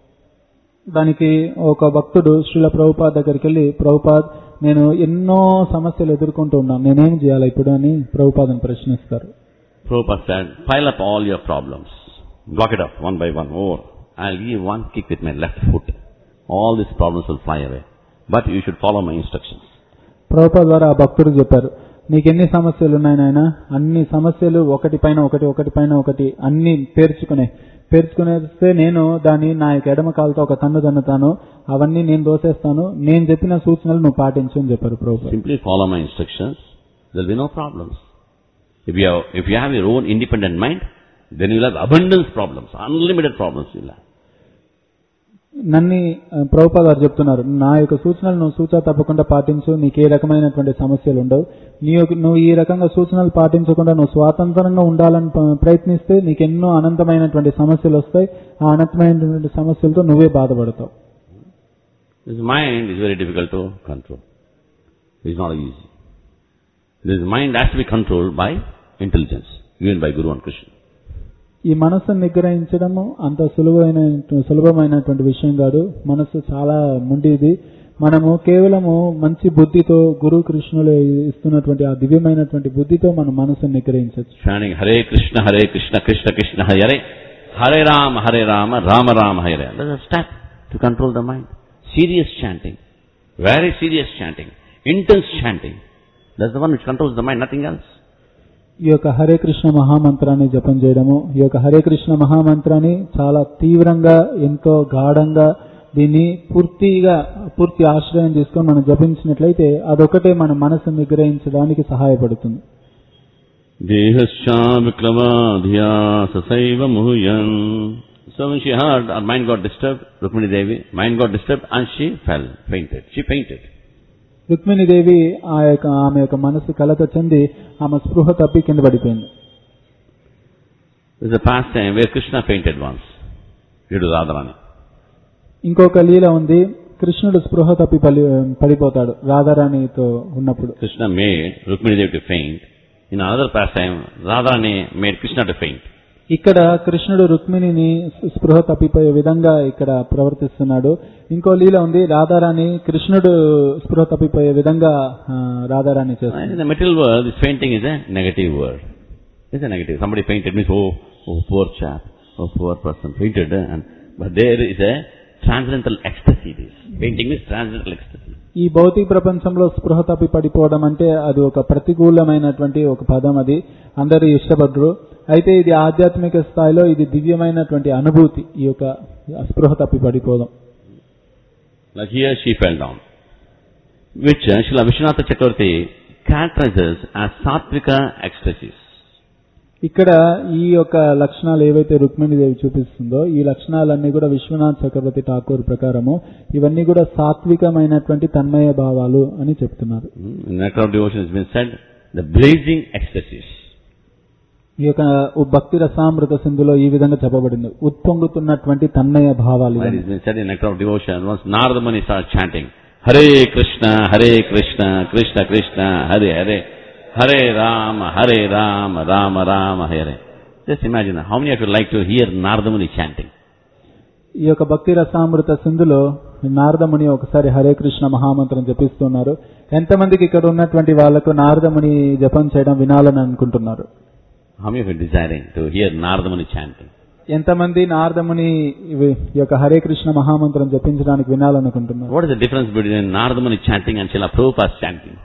S2: దానికి ఒక భక్తుడు శ్రీల ప్రభుపాద్ దగ్గరికి వెళ్ళి ప్రభుపాద్ నేను ఎన్నో సమస్యలు ఎదుర్కొంటూ ఉన్నాను నేనేం చేయాలి ఇప్పుడు అని ప్రభుపాదని ప్రశ్నిస్తారు
S1: Prabhupada said, pile up all your problems. Block it up one by one. Over. I'll give you one kick with my left foot. All these problems will fly away. But you should follow my instructions.
S2: Prabhupad ద్వారా ఆ భక్తుడికి చెప్పారు నీకు ఎన్ని సమస్యలు ఉన్నాయి నాయన అన్ని సమస్యలు ఒకటి పైన ఒకటి ఒకటి పైన ఒకటి అన్ని పేర్చుకునే పేర్చుకునేస్తే నేను దాన్ని నా యొక్క ఎడమ కాలుతో ఒక కన్ను తన్నుతాను అవన్నీ నేను దోసేస్తాను నేను చెప్పిన సూచనలు నువ్వు పాటించు అని చెప్పారు Prabhupad
S1: Simply follow my instructions. There'll be no problems. If you have, if you have your own independent mind, then you'll have abundance problems, unlimited problems you'll have.
S2: నన్ని ఆ, ప్రభుపాద్ గారు చెప్తున్నారు నా యొక్క సూచనలు నువ్వు సూచన తప్పకుండా పాటించు నీకు ఏ రకమైనటువంటి సమస్యలు ఉండవు నీ యొక్క నువ్వు ఈ రకంగా సూచనలు పాటించకుండా నువ్వు స్వాతంత్రంగా ఉండాలని ప- ప్రయత్నిస్తే నీకు ఎన్నో అనంతమైనటువంటి సమస్యలు వస్తాయి ఆ అనంతమైనటువంటి సమస్యలతో నువ్వే బాధపడతావు
S1: This mind is very difficult to control. It's not easy. This mind has to be controlled by intelligence, given by Guru and Krishna.
S2: ఈ మనస్సును నిగ్రహించడము అంత సులువైన సులభమైనటువంటి విషయం కాదు మనస్సు చాలా ముండిది మనము కేవలము మంచి బుద్ధితో గురు కృష్ణులు ఇస్తున్నటువంటి ఆ దివ్యమైనటువంటి బుద్ధితో మన మనస్సును నిగ్రహించవచ్చు
S1: Chanting Hare Krishna, Hare Krishna, Krishna Krishna, Hare Hare Rama, Hare Rama, Rama Rama, Hare. That's a step to control the mind. Serious chanting. Very serious chanting. Intense chanting. That's the one which controls the mind, nothing else.
S2: ఈ యొక్క హరే కృష్ణ మహామంత్రాన్ని జపం చేయడము ఈ యొక్క హరే కృష్ణ మహామంత్రాన్ని చాలా తీవ్రంగా ఎంతో గాఢంగా దీన్ని పూర్తిగా పూర్తి ఆశ్రయం తీసుకొని మనం జపించినట్లయితే అదొకటే మన మనసు నిగ్రహించడానికి సహాయపడుతుంది
S1: Dehascha viklava sasaiva muhyan. So when she heard, her mind got disturbed, Rukmini Devi, mind got disturbed and she fell, fainted. She fainted.
S2: Rukmini Devi ఆ యొక్క ఆమె యొక్క మనసు కలత చెంది ఆమె స్పృహ తప్పి కింద పడిపోయింది
S1: There's a pastime where Krishna fainted once due to Radharani.
S2: ఇంకొక లీల ఉంది కృష్ణుడు స్పృహ తప్పి పలి పడిపోతాడు రాధారాణితో ఉన్నప్పుడు
S1: Krishna made Rukmini Devi to faint. In another pastime, Radharani made Krishna to faint.
S2: ఇక్కడ కృష్ణుడు రుక్మిణిని స్పృహ తప్పిపోయే విధంగా ఇక్కడ ప్రవర్తిస్తున్నాడు ఇంకో లీల ఉంది రాధారాణి కృష్ణుడు స్పృహ తప్పిపోయే విధంగా ఆ, రాధారాణి
S1: And
S2: చేస్తుంది
S1: in the material world, this fainting is a negative word. It's a negative. Somebody fainted means, oh, oh, poor chap, oh, poor person fainted. eh, And, but there is a transcendental ecstasy. This fainting is transcendental ecstasy.
S2: ఈ భౌతిక ప్రపంచంలో స్పృహ తప్పి పడిపోవడం అంటే అది ఒక ప్రతికూలమైనటువంటి ఒక పదం అది అందరూ ఇష్టపడరు అయితే ఇది ఆధ్యాత్మిక స్థాయిలో ఇది దివ్యమైనటువంటి అనుభూతి ఈ యొక్క స్పృహ తప్పి పడిపోవడం
S1: Like here she fell down. Which uh, Srila Vishwanatha Chakravarti characterizes as Satvika ecstasies.
S2: ఇక్కడ ఈ యొక్క లక్షణాలు ఏవైతే రుక్మిణీదేవి చూపిస్తుందో ఈ లక్షణాలన్నీ కూడా విశ్వనాథ్ చక్రవర్తి ఠాకూర్ ప్రకారము ఇవన్నీ కూడా సాత్వికమైనటువంటి తన్మయ భావాలు అని చెప్తున్నారు
S1: Hmm? In Nectar of Devotion has been said, the blazing ecstasies.
S2: ఈ యొక్క భక్తి రసామృత సింధులో ఈ విధంగా చెప్పబడింది ఉత్పొంగుతున్నటువంటి తన్మయ భావాలు
S1: Where
S2: ఇవన్నీ.
S1: it's been said in Nectar of Devotion, once Narada Muni started chanting, Hare Krishna, Hare Krishna, Krishna Krishna, Hare Hare, Hare Rama, Hare Rama, Rama Rama, Hare. Just imagine, how many of you like to hear Narada Muni chanting?
S2: ఈ యొక్క భక్తి రసామృత సింధులో నారదముని ఒకసారి హరే కృష్ణ మహామంత్రం జపిస్తున్నారు ఎంతమందికి ఇక్కడ ఉన్నటువంటి వాళ్లకు నారదముని జపం చేయడం వినాలని అనుకుంటున్నారు
S1: How many of you desiring to hear Narada Muni chanting?
S2: ఎంతమంది నారదముని ఇవి- ఈ యొక్క హరే కృష్ణ మహామంత్రం జపించడానికి వినాలనుకుంటున్నారు
S1: What is the difference between Narada Muni chanting and Srila Prabhupada's chanting?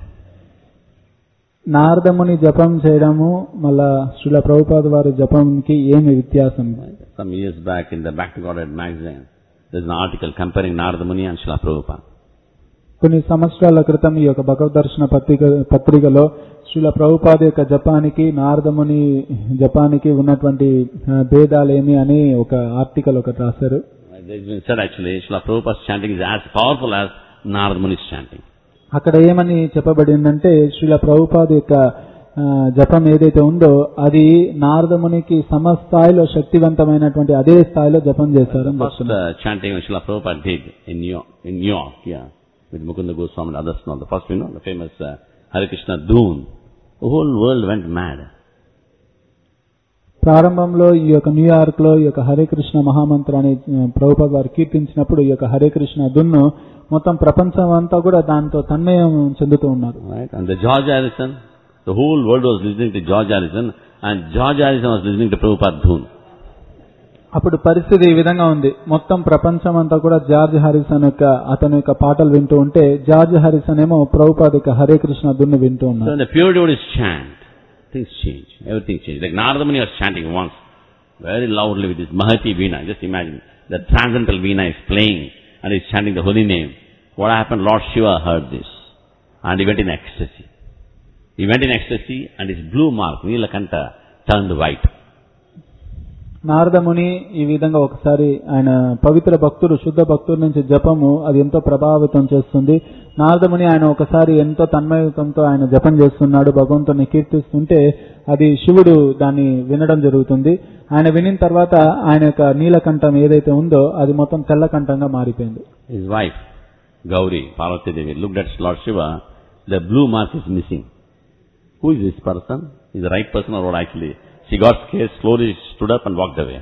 S2: నారదముని జపం చేయడము మళ్ళా శ్రీల ప్రభుపాద వారి జపంకి ఏమి వ్యత్యాసం
S1: Some years back in the Back to Godhead magazine, there's an article comparing Narada Muni and Srila Prabhupada.
S2: కొన్ని సంవత్సరాల క్రితం ఈ యొక్క భగవద్ దర్శన పత్రిక పత్రికలో శ్రీల ప్రభుపాద యొక్క జపానికి నారదముని జపానికి ఉన్నటువంటి ఆ, భేదాలేమి అని ఒక ఆర్టికల్ ఒకటి రాశారు
S1: It's been said actually, Srila Prabhupada's chanting is as powerful as Narada Muni's chanting.
S2: అక్కడ ఏమని చెప్పబడిందంటే శ్రీల ప్రభుపాద యొక్క ఆ, జపం ఏదైతే ఉందో అది నారదమునికి సమస్థాయిలో శక్తివంతమైనటువంటి అదే స్థాయిలో జపం చేశారని
S1: First
S2: చెప్తున్నారు
S1: uh, chanting which Srila Prabhupada did in New York, in New York yeah, with Mukunda Goswami and others. Now, the first, you know, the famous uh, Hare Krishna Dhoon. The whole world went mad.
S2: ప్రారంభంలో ఈ యొక్క New York లో ఈ యొక్క హరే కృష్ణ మహామంత్రాన్ని ఆ, ప్రభుపాద వారు కీర్తించినప్పుడు ఈ యొక్క హరే కృష్ణ దున్ను మొత్తం ప్రపంచం అంతా కూడా దాంతో తన్మయం చెందుతూ ఉన్నారు
S1: Right? And the George Harrison, the whole world was listening to George Harrison and George Harrison was listening to Prabhupada Dhoon.
S2: అప్పుడు పరిస్థితి ఈ విధంగా ఉంది మొత్తం ప్రపంచం అంతా కూడా జార్జ్ హారిసన్ యొక్క అతని యొక్క పాటలు వింటూ ఉంటే జార్జ్ హారిసన్ ఏమో ప్రభుపాద యొక్క హరే కృష్ణ దున్ను వింటూ
S1: So
S2: ఉన్నారు
S1: when the pure devotees chant, things change. Everything changes. Like Narada Muni was chanting once, very loudly with his Mahati Veena. Just imagine, the transcendental Veena is playing and he's chanting the holy name. What happened? Lord Shiva heard this. And he went in ecstasy. He went in ecstasy and his blue mark, Neelakanta, turned white.
S2: నారదముని ఈ విధంగా ఒకసారి ఆయన పవిత్ర భక్తుడు శుద్ధ భక్తుడి నుంచి జపము అది ఎంతో ప్రభావితం చేస్తుంది నారదముని ఆయన ఒకసారి ఎంతో తన్మయతంతో ఆయన జపం చేస్తున్నాడు భగవంతుని కీర్తిస్తుంటే అది శివుడు దాన్ని వినడం జరుగుతుంది ఆయన వినిన తర్వాత ఆయన యొక్క నీలకంఠం ఏదైతే ఉందో అది మొత్తం తెల్లకంఠంగా మారిపోయింది
S1: His wife, Gauri, Parvati Devi, looked at Lord Shiva, the blue mark is missing. Who is this person? Is the right person or what actually? She got scared, slowly stood up and walked away.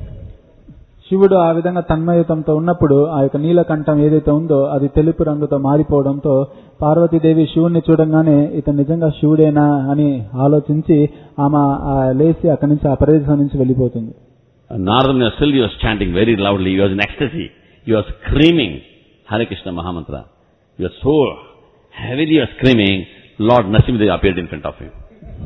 S2: శివుడు ఆ విధంగా తన్మయతంతో ఉన్నప్పుడు ఆ యొక్క నీలకంఠం ఏదైతే ఉందో అది తెలుపు రంగుతో మారిపోవడంతో పార్వతీదేవి శివుణ్ణి చూడంగానే ఇతను నిజంగా శివుడేనా అని ఆలోచించి ఆమె ఆ లేచి అక్కడి నుంచి ఆ ప్రదేశం నుంచి వెళ్ళిపోతుంది
S1: And Narada Muni still he was chanting very loudly, he was in ecstasy. He was screaming Hare Krishna Mahamantra. He was so heavily he was screaming, Lord Narasimhadev appeared in front of him.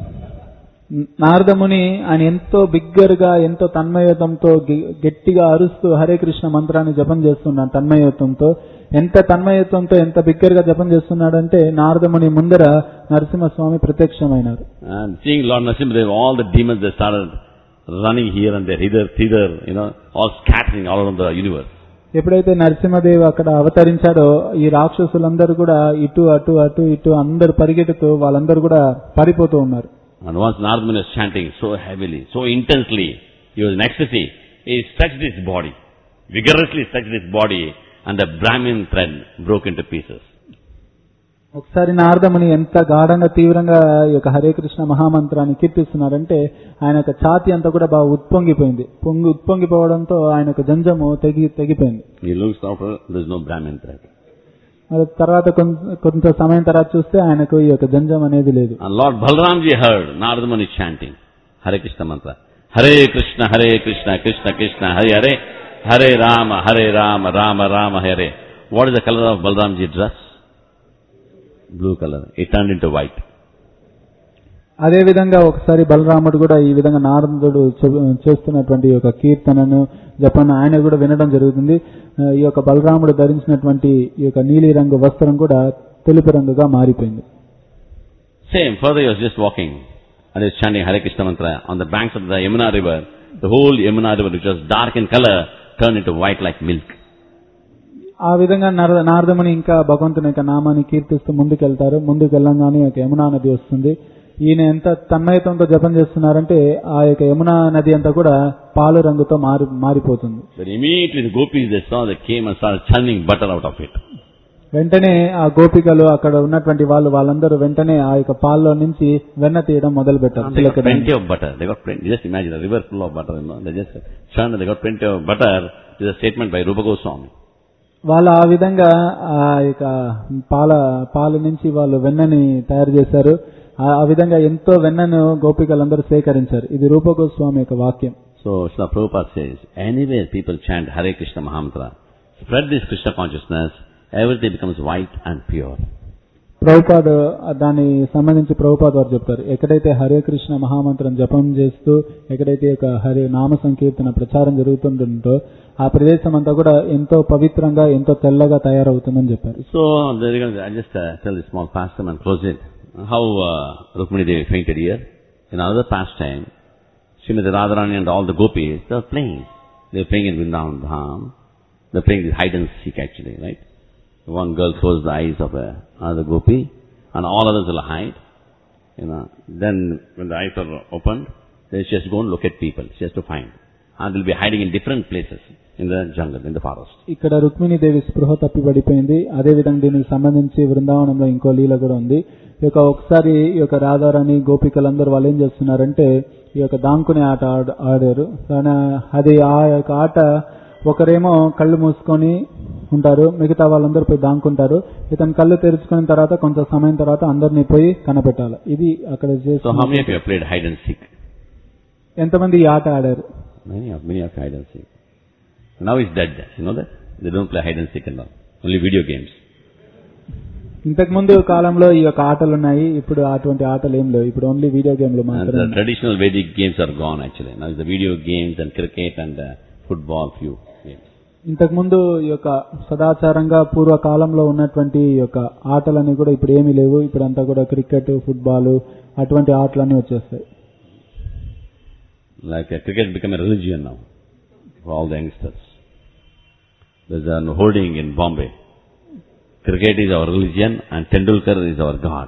S2: నారదముని ఆయన ఎంతో బిగ్గరగా ఎంతో తన్మయతంతో గి- గట్టిగా అరుస్తూ హరే కృష్ణ మంత్రాన్ని జపం చేస్తున్నాడు తన్మయత్వంతో ఎంత తన్మయత్వంతో ఎంత బిగ్గరగా జపం చేస్తున్నాడంటే నారదముని ముందర Narasimhaswamy ప్రత్యక్షమైనారు
S1: And seeing Lord Narasimhadev, all the demons they started running here and there, hither, thither, you know, all scattering all around the universe.
S2: ఎప్పుడైతే నరసింహదేవి అక్కడ అవతరించాడో ఈ రాక్షసులందరూ కూడా ఇటు అటు అటు ఇటు అందరు పరిగెడుతూ వాళ్ళందరూ కూడా పారిపోతూ ఉన్నారు
S1: And once Narada Muni was chanting so heavily, so intensely, he was in ecstasy, he stretched his body, vigorously stretched his body, and the Brahmin thread broke into pieces.
S2: ఒకసారి నారదముని ఎంత గాఢంగా తీవ్రంగా ఈ యొక్క హరే కృష్ణ మహామంత్రాన్ని కీర్తిస్తున్నారంటే ఆయన యొక్క ఛాతి అంతా కూడా బాగా ఉత్పొంగిపోయింది పొంగి ఉత్పొంగిపోవడంతో ఆయన యొక్క జంజము తెగి తెగిపోయింది
S1: He looks after, there is no Brahmin thread.
S2: మరి తర్వాత కొంత కొంత సమయం తర్వాత చూస్తే ఆయనకు ఈ యొక్క జంజం అనేది లేదు
S1: And Lord Balramji heard Narada Muni chanting Hare Krishna mantra. Hare Krishna, Hare Krishna, Krishna Krishna, Hare Hare, Hare Rama, Hare Rama, Rama Rama, Hare. What is the color of Balramji dress? Blue color. It turned into white.
S2: అదే విధంగా ఒకసారి బలరాముడు కూడా ఈ విధంగా నారదుడు చెబు- చేస్తున్నటువంటి ఈ యొక్క కీర్తనను జపను ఆయన కూడా వినడం జరుగుతుంది ఆ, ఈ యొక్క బలరాముడు ధరించినటువంటి ఈ యొక్క నీలి రంగు వస్త్రం కూడా తెలుపు రంగుగా మారిపోయింది
S1: Same, further he was just walking. and is chanting Hare Krishna mantra on the banks of the Yamuna river. The whole Yamuna river, which was dark in color, turned into white like milk.
S2: ఆ విధంగా నర నారదముని ఇంకా భగవంతుని యొక్క నామాన్ని కీర్తిస్తూ ముందుకెళ్తారు ముందుకు వెళ్ళంగానే ఒక యమునా నది వస్తుంది ఈయన ఎంత తన్మయతంతో జపం చేస్తున్నారంటే ఆ యొక్క యమునా నది అంతా కూడా పాలు రంగుతో మారి మారిపోతుంది
S1: Then immediately the gopis they saw they came and started churning butter out of it.
S2: వెంటనే ఆ గోపికలు అక్కడ ఉన్నటువంటి వాళ్ళు వాళ్ళందరూ వెంటనే ఆ యొక్క పాల్లో నుంచి వెన్న తీయడం మొదలు పెట్టారు
S1: And they got
S2: చిలకడం.
S1: plenty of butter. They got plenty. Just imagine a river full of butter, you know. They just churned, they got plenty of butter. This is a statement by Rupa Goswami.
S2: వాళ్ళు ఆ విధంగా ఆ యొక్క పాల పాల నుంచి వాళ్ళు వెన్నని తయారు చేశారు ఆ- ఆ విధంగా ఎంతో వెన్నను గోపికలందరూ సేకరించారు ఇది రూపగోస్వామి యొక్క వాక్యం
S1: So Srila Prabhupada says, anywhere people chant Hare Krishna Mahamantra, spread this Krishna consciousness, everything becomes white and pure.
S2: Prabhupada దాని సంబంధించి ప్రభుపాద వారు చెప్తారు ఎక్కడైతే హరే కృష్ణ మహామంత్రం జపం చేస్తూ ఎక్కడైతే ఒక హరే నామ సంకీర్తన ప్రచారం జరుగుతుంటుందో ఆ ప్రదేశం అంతా కూడా ఎంతో పవిత్రంగా ఎంతో తెల్లగా తయారవుతుందని చెప్పారు
S1: So there you go. I just uh, tell this small pastime and close it. How uh, Rukmini Devi fainted here. In another pastime, Srimati Radharani and all the gopis, they were playing. They were playing in Vrindavan Dham. They were playing this hide and seek actually, right? One girl closed the eyes of a, another gopi and all others will hide. You know, then when the eyes are opened, then she has to go and look at people. She has to find. And they'll be hiding in different places in the jungle, in the forest.
S2: ఇక్కడ రుక్మిణీదేవి స్పృహ తప్పిపడిపోయింది అదే విధంగా దీనికి సంబంధించి బృందావనంలో ఇంకో లీల కూడా ఉంది ఈ యొక్క ఒకసారి ఈ యొక్క రాధారాణి గోపికలందరూ వాళ్ళు ఏం చేస్తున్నారంటే ఈ యొక్క దాంకునే ఆట ఆడ- ఆడారు కానీ అది ఆ యొక్క ఆట ఒకరేమో కళ్ళు మూసుకొని ఉంటారు మిగతా వాళ్ళందరూ పోయి దాంకుంటారు ఇతను కళ్ళు తెరుచుకున్న తర్వాత కొంత సమయం తర్వాత అందరినీ పోయి కనపెట్టాలి ఇది అక్కడ
S1: So
S2: చేస్తున్న
S1: how many of you have played hide and seek?
S2: ఎంతమంది ఈ ఆట ఆడారు
S1: Many of many of hide and seek. Now it's dead. You know that? They don't play hide and seek and all. Only video games.
S2: ఇంతకు ముందు కాలంలో ఈ యొక్క ఆటలు ఉన్నాయి ఇప్పుడు అటువంటి ఆటలు ఏం లేవు ఇప్పుడు ఓన్లీ వీడియో గేమ్లు
S1: And
S2: మాత్రమే
S1: the
S2: ఉన్నాయి.
S1: traditional Vedic games are gone actually. Now it's the video games and cricket and uh, football, few games.
S2: ఇంతకు ముందు ఈ యొక్క సదాచారంగా పూర్వకాలంలో ఉన్నటువంటి ఈ యొక్క ఆటలన్నీ కూడా ఇప్పుడు ఏమీ లేవు ఇప్పుడు అంతా కూడా క్రికెట్ ఫుట్బాల్ అటువంటి ఆటలన్నీ వచ్చేస్తాయి
S1: Like uh, cricket become a religion now for all the youngsters. There's a holding in Bombay. Cricket is our religion and Tendulkar is our God.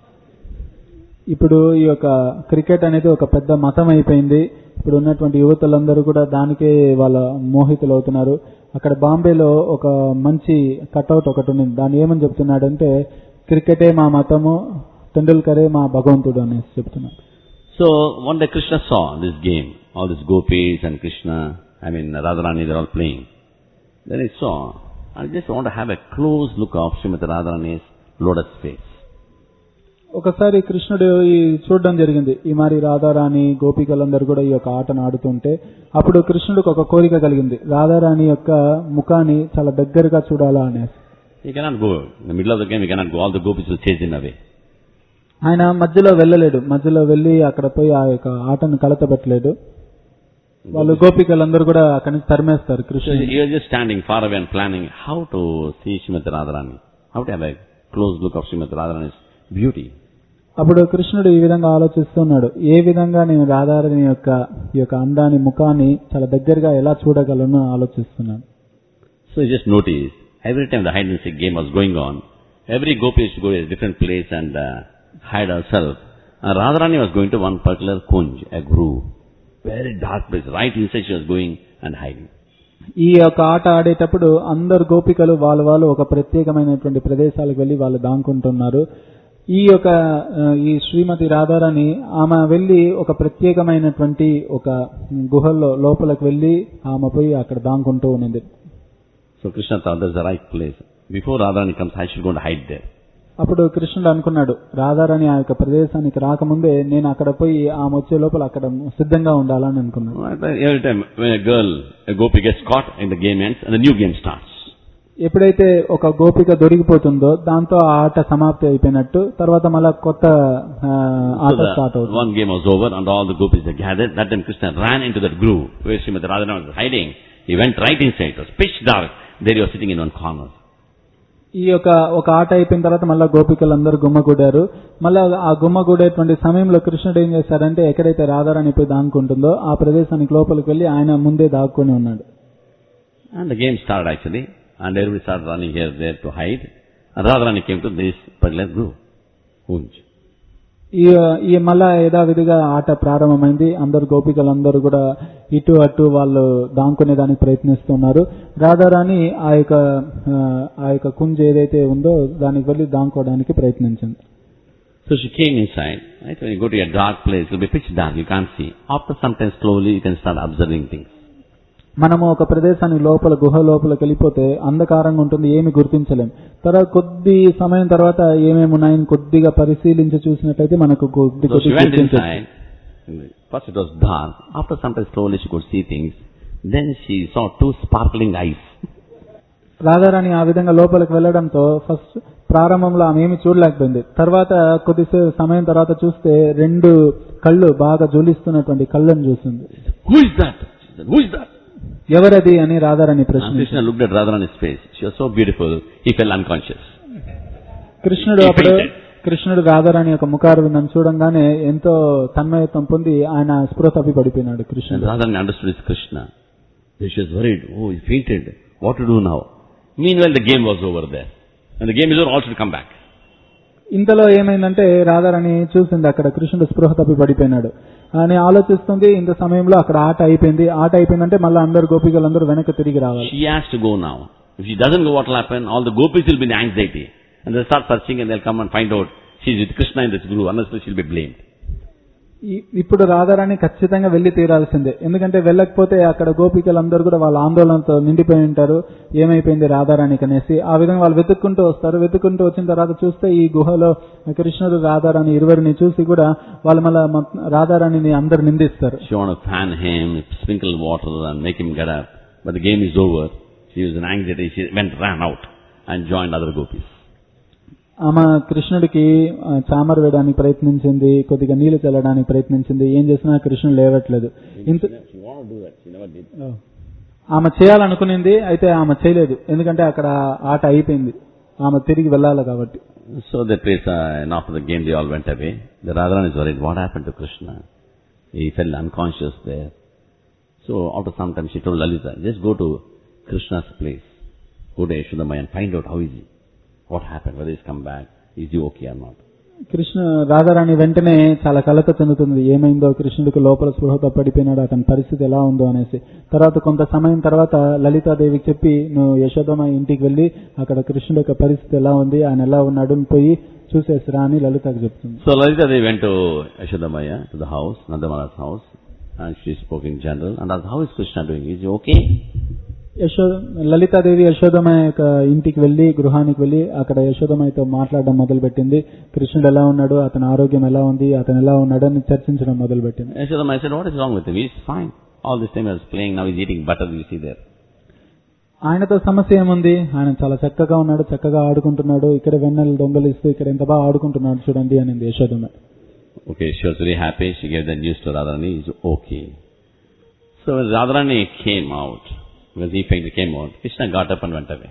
S2: ఇప్పుడు ఈ యొక్క క్రికెట్ అనేది ఒక పెద్ద మతం అయిపోయింది ఇప్పుడు ఉన్నటువంటి యువతులందరూ కూడా దానికే వాళ్ళ మోహితులు అవుతున్నారు అక్కడ బాంబేలో ఒక మంచి కట్అవుట్ ఒకటి ఉంది దాన్ని ఏమని చెప్తున్నాడంటే క్రికెటే మా మతము టెండూల్కరే మా భగవంతుడు అనేసి చెప్తున్నాడు
S1: So one day Krishna saw this game, all these gopis and Krishna, I mean Radharani, they're all playing. Then he saw, I just want to have a close look of Srimati Radharani's lotus face.
S2: ఒకసారి కృష్ణుడు ఈ చూడడం జరిగింది ఈ మరి రాధారాణి గోపికలందరూ కూడా ఈ యొక్క ఆటను ఆడుతుంటే అప్పుడు కృష్ణుడికి ఒక కోరిక కలిగింది రాధారాణి యొక్క ముఖాన్ని చాలా దగ్గరగా చూడాలా అనేసి
S1: He cannot go, in the middle of the game he cannot go, all the gopis will chase him away.
S2: ఆయన మధ్యలో వెళ్ళలేడు మధ్యలో వెళ్ళి అక్కడ పోయి ఆ యొక్క ఆటను కలతబెట్టలేడు వాళ్ళు గోపికలందరూ కూడా అక్కడి నుంచి తరిమేస్తారు
S1: So
S2: కృష్ణుడు
S1: he was just standing far away and planning how to see Srimati Radharani, how to have a close look of Srimati Radharani's beauty.
S2: అప్పుడు కృష్ణుడు ఈ విధంగా ఆలోచిస్తున్నాడు ఏ విధంగా నేను రాధారాణి యొక్క ఈ యొక్క అందాన్ని ముఖాన్ని చాలా దగ్గరగా ఎలా చూడగలను ఆలోచిస్తున్నాడు
S1: So he just noticed, every time the hide and seek game was going on, every gopi used to go to a different place and uh, hide herself. And Radharani was going to one particular kunj, a groove, very dark place. Right inside she was going and hiding.
S2: ఈ యొక్క ఆట ఆడేటప్పుడు అందరు గోపికలు వాళ్ళు వాళ్ళు ఒక ప్రత్యేకమైనటువంటి ప్రదేశాలకు వెళ్లి వాళ్ళు దాంకుంటున్నారు ఈ యొక్క ఆ, ఈ శ్రీమతి రాధారాణి ఆమె వెళ్లి ఒక ప్రత్యేకమైనటువంటి ఒక గుహల్లో లోపలికి వెళ్లి ఆమె పోయి అక్కడ దాంకుంటూ ఉన్నది
S1: So Krishna thought that's the right place. Before Radharani comes, I should go and hide there.
S2: అప్పుడు కృష్ణుడు అనుకున్నాడు రాధారాణి ఆ యొక్క ప్రదేశానికి రాకముందే నేను అక్కడ పోయి ఆమె వచ్చే లోపల అక్కడ సిద్ధంగా ఉండాలని అనుకున్నాడు
S1: Every time when a girl, a gopi gets caught in the game ends and the new game starts.
S2: ఎప్పుడైతే ఒక గోపిక దొరికిపోతుందో దాంతో ఆ ఆట సమాప్తి అయిపోయినట్టు తర్వాత మళ్ళా కొత్త ఆ,
S1: So
S2: ఆట
S1: the
S2: స్టార్ట్ అవుతుంది
S1: one game was over and all the gopis are gathered. That time Krishna ran into that groove where Srimati Radharani was hiding. He went right inside. It was pitch dark. There he was sitting in one corner.
S2: ఈ యొక్క ఒక ఆట అయిపోయిన తర్వాత మళ్ళా గోపికలు అందరూ గుమ్మగూడారు మళ్ళా ఆ గుమ్మగూడేటువంటి సమయంలో కృష్ణుడు ఏం చేశారంటే ఎక్కడైతే రాధారాణి పోయి దాక్కుంటుందో ఆ ప్రదేశానికి లోపలికి వెళ్లి ఆయన ముందే దాక్కుని ఉన్నాడు
S1: And the game started actually, and everybody started running here, there to hide. And Radharani came to this particular group, Kunj.
S2: ఈ ఈ మళ్ళా యథావిధిగా ఆట ప్రారంభమైంది అందరు గోపికలందరూ కూడా ఇటు అటు వాళ్ళు దాంకునే దానికి ప్రయత్నిస్తున్నారు రాధారాణి ఆ యొక్క ఆ, ఆ యొక్క కుంజ్ ఏదైతే ఉందో దానికి వెళ్ళి దాంకోవడానికి ప్రయత్నించింది
S1: So she came inside, right? When you go to a dark place, it will be pitch dark, you can't see. After some time, slowly, you can start observing things.
S2: మనము ఒక ప్రదేశానికి లోపల గుహ లోపలికి వెళ్ళిపోతే అంధకారంగా ఉంటుంది ఏమి గుర్తించలేం తర్వాత కొద్ది సమయం తర్వాత ఏమేమి ఉన్నాయని కొద్దిగా పరిశీలించి చూసినట్లయితే మనకు కొద్ది
S1: So
S2: కొద్ది
S1: she went
S2: గుర్తించొచ్చు.
S1: inside. First it was dark. After some time, slowly she could see things. Then she saw two sparkling eyes.
S2: Radharani ఆ విధంగా లోపలికి వెళ్ళడంతో ఫస్ట్ ప్రారంభంలో ఆమె ఏమి చూడలేకపోయింది తర్వాత కొద్దిసేపు సమయం తర్వాత చూస్తే రెండు కళ్ళు బాగా జ్వలిస్తున్నటువంటి కళ్ళను చూసింది
S1: Who is that? She said, Who is that?
S2: ఎవరది అని రాధారాణి
S1: And
S2: ప్రశ్న
S1: Krishna looked at Radharani's face. She was so beautiful, he fell unconscious.
S2: కృష్ణుడు అప్పుడు కృష్ణుడు రాధారాణి యొక్క ముఖారవిందం చూడంగానే ఎంతో తన్మయత్వం పొంది ఆయన స్పృహ తప్పి పడిపోయినాడు
S1: And
S2: కృష్ణుడు
S1: Radharani understood it's Krishna. Then she was worried. Oh, he fainted. What to do now? Meanwhile, the game was over there. And the game is over, all should come back.
S2: ఇంతలో ఏమైందంటే రాధారాణి చూసింది అక్కడ కృష్ణుడు స్పృహ తప్పి పడిపోయినాడు అని ఆలోచిస్తుంది ఇంత సమయంలో అక్కడ ఆట అయిపోయింది ఆట అయిపోయిందంటే మళ్ళీ అందరు గోపికలందరూ వెనక్కి తిరిగి రావాలి
S1: She has to go now. If she doesn't go, what will happen? All the gopis will be in anxiety. And they'll start searching and they'll come and find out she's with Krishna in this group. Unless she'll be blamed.
S2: ఈ- ఇప్పుడు రాధారాణి ఖచ్చితంగా వెళ్లి తీరాల్సిందే ఎందుకంటే వెళ్ళకపోతే అక్కడ గోపికలందరూ కూడా వాళ్ళ ఆందోళనతో నిండిపోయి ఉంటారు ఏమైపోయింది రాధారాణికి అనేసి ఆ విధంగా వాళ్ళు వెతుక్కుంటూ వస్తారు వెతుక్కుంటూ వచ్చిన తర్వాత చూస్తే ఈ గుహలో కృష్ణుడు రాధారాణి ఇరువురిని చూసి కూడా వాళ్ళు మళ్ళా మొత్తం రాధారాణిని అందరు నిందిస్తారు
S1: She wanted to fan him, sprinkle water and make him get up. But the game is over. She was in anxiety. She went, ran out and joined other gopis.
S2: ఆమె కృష్ణుడికి ఆ, చామర వేయడానికి ప్రయత్నించింది కొద్దిగా నీళ్లు చల్లడానికి ప్రయత్నించింది ఏం చేసినా కృష్ణుడు లేవట్లేదు ఇంత
S1: She wanted to do that. She never did.
S2: ఆమె చేయాలనుకునింది అయితే ఆమె చేయలేదు ఎందుకంటే అక్కడ ఆట అయిపోయింది ఆమె తిరిగి వెళ్ళాలి కాబట్టి
S1: So the place, uh, and after the game, they all went away. The Radharani is worried. What happened to Krishna? He fell unconscious there. So after some time, she told Lalita, just go to Krishna's place. Go to Yashodamaya and find out how is he. What happened? Whether he's come back. Is he okay or not?
S2: Krishna Radharani వెంటనే చాలా కలత చెందుతుంది ఏమైందో కృష్ణుడికి లోపల స్పృహతో పడిపోయినాడు అతని పరిస్థితి ఎలా ఉందో అనేసి తర్వాత కొంత సమయం తర్వాత లలితాదేవికి చెప్పి నువ్వు యశోదమ్మ ఇంటికి వెళ్ళి అక్కడ కృష్ణుడి యొక్క పరిస్థితి ఎలా ఉంది ఆయన ఎలా ఉన్నాడు అని పోయి చూసేసి రా అని లలితకు చెప్తుంది
S1: So Lalita, they went to Yashodamaya, to the house, Nandamala's house. And she spoke in general. And asked, how is Krishna doing? Is he okay?
S2: యశో లలితాదేవి యశోదమ్మ యొక్క ఇంటికి వెళ్లి గృహానికి వెళ్లి అక్కడ యశోదమ్మతో మాట్లాడడం మొదలుపెట్టింది కృష్ణుడు ఎలా ఉన్నాడు అతని ఆరోగ్యం ఎలా ఉంది అతను ఎలా ఉన్నాడు అని చర్చించడం మొదలుపెట్టింది
S1: Yashodamaya said, what is wrong with him? He's fine. All this time he was playing, now he's eating butter, you see there.
S2: ఆయనతో సమస్య ఏముంది ఆయన చాలా చక్కగా ఉన్నాడు చక్కగా ఆడుకుంటున్నాడు ఇక్కడ వెన్నెలు దొంగలిస్తూ ఇక్కడ ఎంత బాగా ఆడుకుంటున్నాడు చూడండి అనింది యశోదమ్మ
S1: Okay, she was very happy. She gave the news to Radharani. He's okay. So when Radharani came out, when he fainted came out, Krishna got up and went away.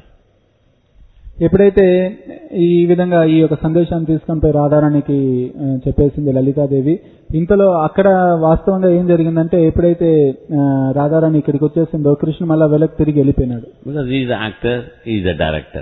S2: ఎప్పుడైతే ఈ విధంగా ఈ యొక్క సందేశాన్ని తీసుకొని పోయి రాధారానికి ఆ, చెప్పేసింది లలితాదేవి ఇంతలో అక్కడ వాస్తవంగా ఏం జరిగిందంటే ఎప్పుడైతే ఆ, రాధారాణి ఇక్కడికి వచ్చేసిందో కృష్ణ మళ్ళా వెనక్కి తిరిగి వెళ్ళిపోయినాడు
S1: Because he is the actor, he is the director.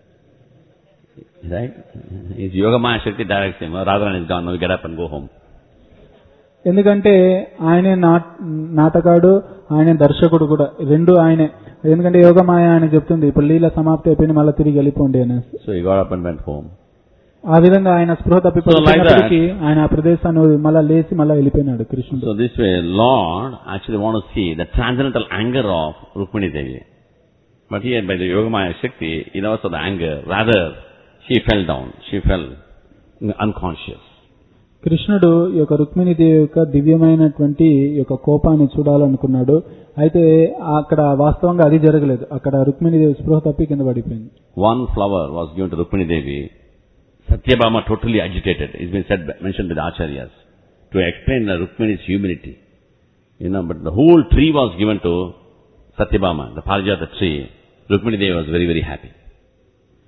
S1: Right? His Yogamaya Shakti directs him. Oh, Radharani is gone, now you get up and go home.
S2: ఎందుకంటే ఆయనే నాట్ నాటకాడు ఆయనే దర్శకుడు కూడా రెండు ఆయనే ఎందుకంటే యోగమాయ ఆయన చెప్తుంది ఇప్పుడు లీల సమాప్తి అయిపోయింది మళ్ళీ తిరిగి వెళ్ళిపోండి అనేసి
S1: So he got up and went home.
S2: ఆ విధంగా ఆయన స్పృహ
S1: So like
S2: తప్పిపోయినప్పటికీ ఆయన ఆ ప్రదేశాన్ని మళ్ళా లేచి మళ్ళా వెళ్ళిపోయినాడు కృష్ణుడు
S1: So this way, Lord actually want to see the transcendental anger of Rukmini Devi. But here by the Yogamaya Shakti, he never saw the anger. Rather, she fell down. She fell unconscious.
S2: కృష్ణుడు ఈ యొక్క రుక్మిణీదేవి యొక్క దివ్యమైనటువంటి ఈ యొక్క కోపాన్ని చూడాలనుకున్నాడు అయితే అక్కడ వాస్తవంగా అది జరగలేదు అక్కడ రుక్మిణీదేవి స్పృహ తప్పి కింద పడిపోయింది
S1: One flower was given to Rukmini Devi. Satyabhama totally agitated. It's been said, mentioned by the Acharyas to explain the Rukmini's humility. You know, but the whole tree was given to Satyabhama, the Parijata tree. Rukmini Devi was very, very happy.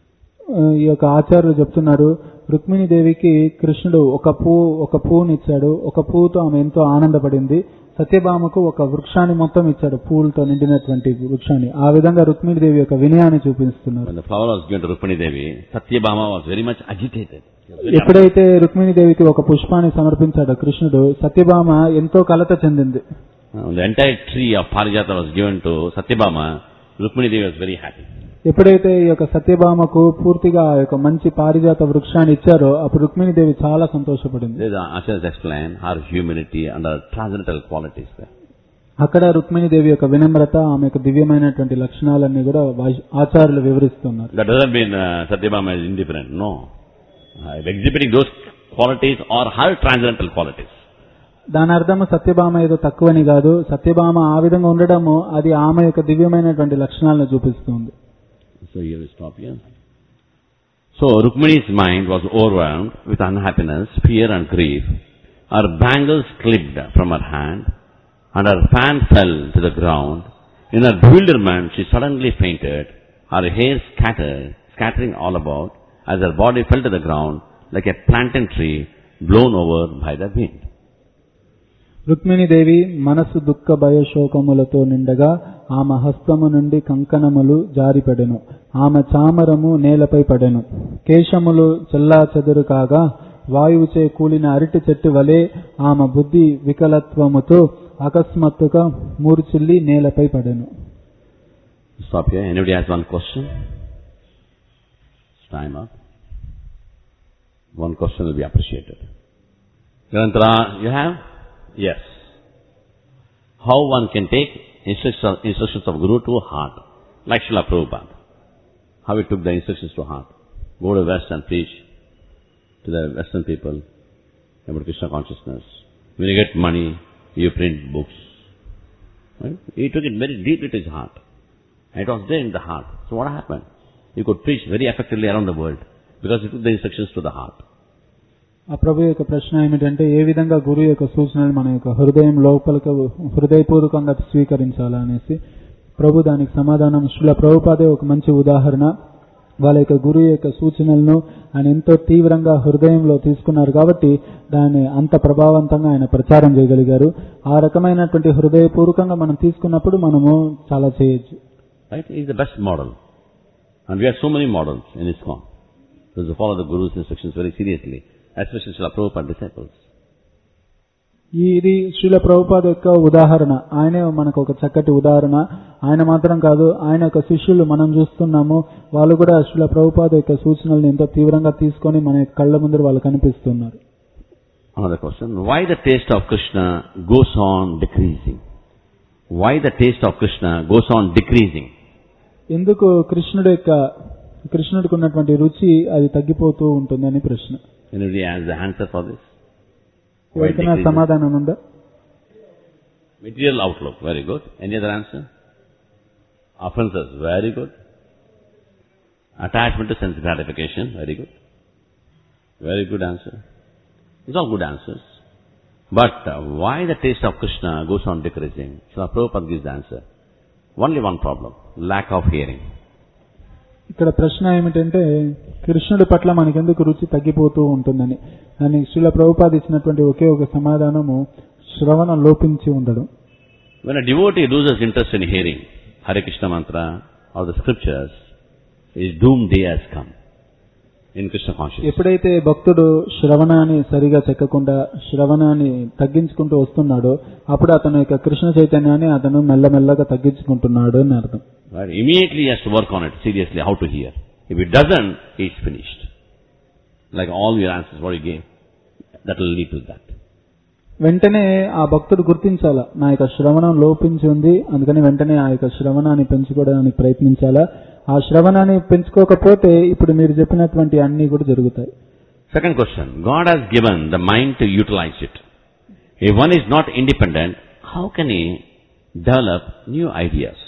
S2: ఆ, ఈ యొక్క ఆచార్యులు చెప్తున్నారు రుక్మిణి దేవికి కృష్ణుడు ఒక పువ్వు ఒక పువ్వుని ఇచ్చాడు ఒక పువ్వుతో ఆమె ఎంతో ఆనందపడింది సత్యభామకు ఒక వృక్షాన్ని మొత్తం ఇచ్చాడు పువ్వులతో నిండినటువంటి వృక్షాన్ని ఆ విధంగా రుక్మిణి దేవి యొక్క వినయాన్ని చూపిస్తున్నారు
S1: When the flower was given to Rukmini Devi, Satyabhama was very much agitated. She was very
S2: ఎప్పుడైతే రుక్మిణి దేవికి ఒక పుష్పాన్ని సమర్పించాడో కృష్ణుడు సత్యభామ ఎంతో కలత చెందింది
S1: Uh, When the entire tree of Parijata was given to Satyabhama, Rukmini Devi was very happy.
S2: ఎప్పుడైతే ఈ యొక్క సత్యభామకు పూర్తిగా ఆ యొక్క మంచి పారిజాత వృక్షాన్ని ఇచ్చారో అప్పుడు రుక్మిణి దేవి చాలా సంతోషపడింది
S1: There the Acharyas explain her humility and her transcendental qualities there.
S2: అక్కడ రుక్మిణి దేవి యొక్క వినమ్రత ఆమె యొక్క దివ్యమైనటువంటి లక్షణాలన్నీ కూడా వై- ఆచార్యులు వివరిస్తున్నారు
S1: That doesn't mean uh, Satyabhama is indifferent. No. Uh, exhibiting those qualities are her transcendental qualities.
S2: దాని అర్థం సత్యభామ ఏదో తక్కువని కాదు సత్యభామ ఆ విధంగా ఉండడము అది ఆమె యొక్క దివ్యమైనటువంటి లక్షణాలను చూపిస్తుంది
S1: So here we stop here. So Rukmini's mind was overwhelmed with unhappiness, fear and grief. Her bangles slipped from her hand and her fan fell to the ground. In her bewilderment she suddenly fainted, her hair scattered, scattering all about as her body fell to the ground like a plantain tree blown over by the wind.
S2: Rukmini Devi మనస్సు దుఃఖ భయ శోకములతో నిండగా ఆమె హస్తము నుండి కంకణములు జారిపడెను ఆమె చామరము నేలపై పడెను కేశములు చెల్లా చెదురు కాగా వాయువుచే కూలిన అరటి చెట్టు వలె ఆమె బుద్ధి వికలత్వముతో అకస్మాత్తుగా మూర్చిల్లి నేలపై పడెను
S1: Stop here. Anybody has one question? It's time up. One question will be appreciated. Grantara, you have? Yes. How one can take instructions, instructions of Guru to heart, like Srila Prabhupada. How he took the instructions to heart. Go to West and preach to the Western people about Krishna consciousness. When you get money, you print books. Right? He took it very deeply to his heart. And it was there in the heart. So what happened? He could preach very effectively around the world because he took the instructions to the heart.
S2: ఆ ప్రభు యొక్క ప్రశ్న ఏమిటంటే ఏ విధంగా గురువు యొక్క సూచనలు మన యొక్క హృదయం లోపలికి హృదయపూర్వకంగా స్వీకరించాలా అనేసి ప్రభు దానికి సమాధానం శ్రీల ప్రభుపాదే ఒక మంచి ఉదాహరణ వాళ్ళ యొక్క గురువు యొక్క సూచనలను ఆయన ఎంతో తీవ్రంగా హృదయంలో తీసుకున్నారు కాబట్టి దాన్ని అంత ప్రభావవంతంగా ఆయన ప్రచారం చేయగలిగారు ఆ రకమైనటువంటి హృదయపూర్వకంగా మనం తీసుకున్నప్పుడు మనము చాలా చేయొచ్చు
S1: Right? He is the best model. And we have so many models in ISKCON. Those who follow the Guru's instructions very seriously, especially Srila Prabhupada disciples.
S2: ఈ- ఇది శ్రీల ప్రభుపాద యొక్క ఉదాహరణ ఆయనే మనకు ఒక చక్కటి ఉదాహరణ ఆయన మాత్రం కాదు ఆయన యొక్క శిష్యులు మనం చూస్తున్నాము వాళ్ళు కూడా శ్రీల ప్రభుపాద యొక్క సూచనల్ని ఎంతో తీవ్రంగా తీసుకొని మన యొక్క కళ్ళ ముందర వాళ్ళు కనిపిస్తున్నారు
S1: Another question. Why the taste of Krishna goes on decreasing? Why the taste of Krishna goes on decreasing?
S2: ఎందుకు కృష్ణుడు యొక్క కృష్ణుడికి ఉన్నటువంటి రుచి అది తగ్గిపోతూ ఉంటుందని ప్రశ్న
S1: Anybody has the answer for this? Why
S2: ఎవరికైనా
S1: decreasing?
S2: సమాధానం ఉందా
S1: Material outlook, very good. Any other answer? Offenses, very good. Attachment to sense gratification, very good. Very good answer. These are good answers. But uh, why the taste of Krishna goes on decreasing? Srila Prabhupada gives the answer. Only one problem, lack of hearing.
S2: ఇక్కడ ప్రశ్న ఏమిటంటే కృష్ణుడి పట్ల మనకెందుకు రుచి తగ్గిపోతూ ఉంటుందని అని శ్రీల ప్రభుపాద ఇచ్చినటువంటి ఒకే ఒక సమాధానము శ్రవణం లోపించి ఉండడం
S1: When a devotee loses interest in hearing Hare Krishna mantra or the scriptures, his doom day has come in Krishna consciousness.
S2: ఎప్పుడైతే భక్తుడు శ్రవణాన్ని సరిగా చెక్కకుండా శ్రవణాన్ని తగ్గించుకుంటూ వస్తున్నాడో అప్పుడు అతను యొక్క కృష్ణ చైతన్యాన్ని అతను మెల్లమెల్లగా తగ్గించుకుంటున్నాడు అని అర్థం
S1: Right? Immediately he has to work on it seriously, how to hear. If he doesn't, he's finished. Like all your answers, what you gave, that will lead to that.
S2: వెంటనే ఆ భక్తుడు గుర్తించాలా నా యొక్క శ్రవణం లోపించి ఉంది అందుకని వెంటనే ఆ యొక్క శ్రవణాన్ని పెంచుకోవడానికి ప్రయత్నించాలా ఆ శ్రవణాన్ని పెంచుకోకపోతే ఇప్పుడు మీరు చెప్పినటువంటి అన్ని కూడా జరుగుతాయి
S1: Second question. God has given the mind to utilize it. If one is not independent, how can he develop new ideas?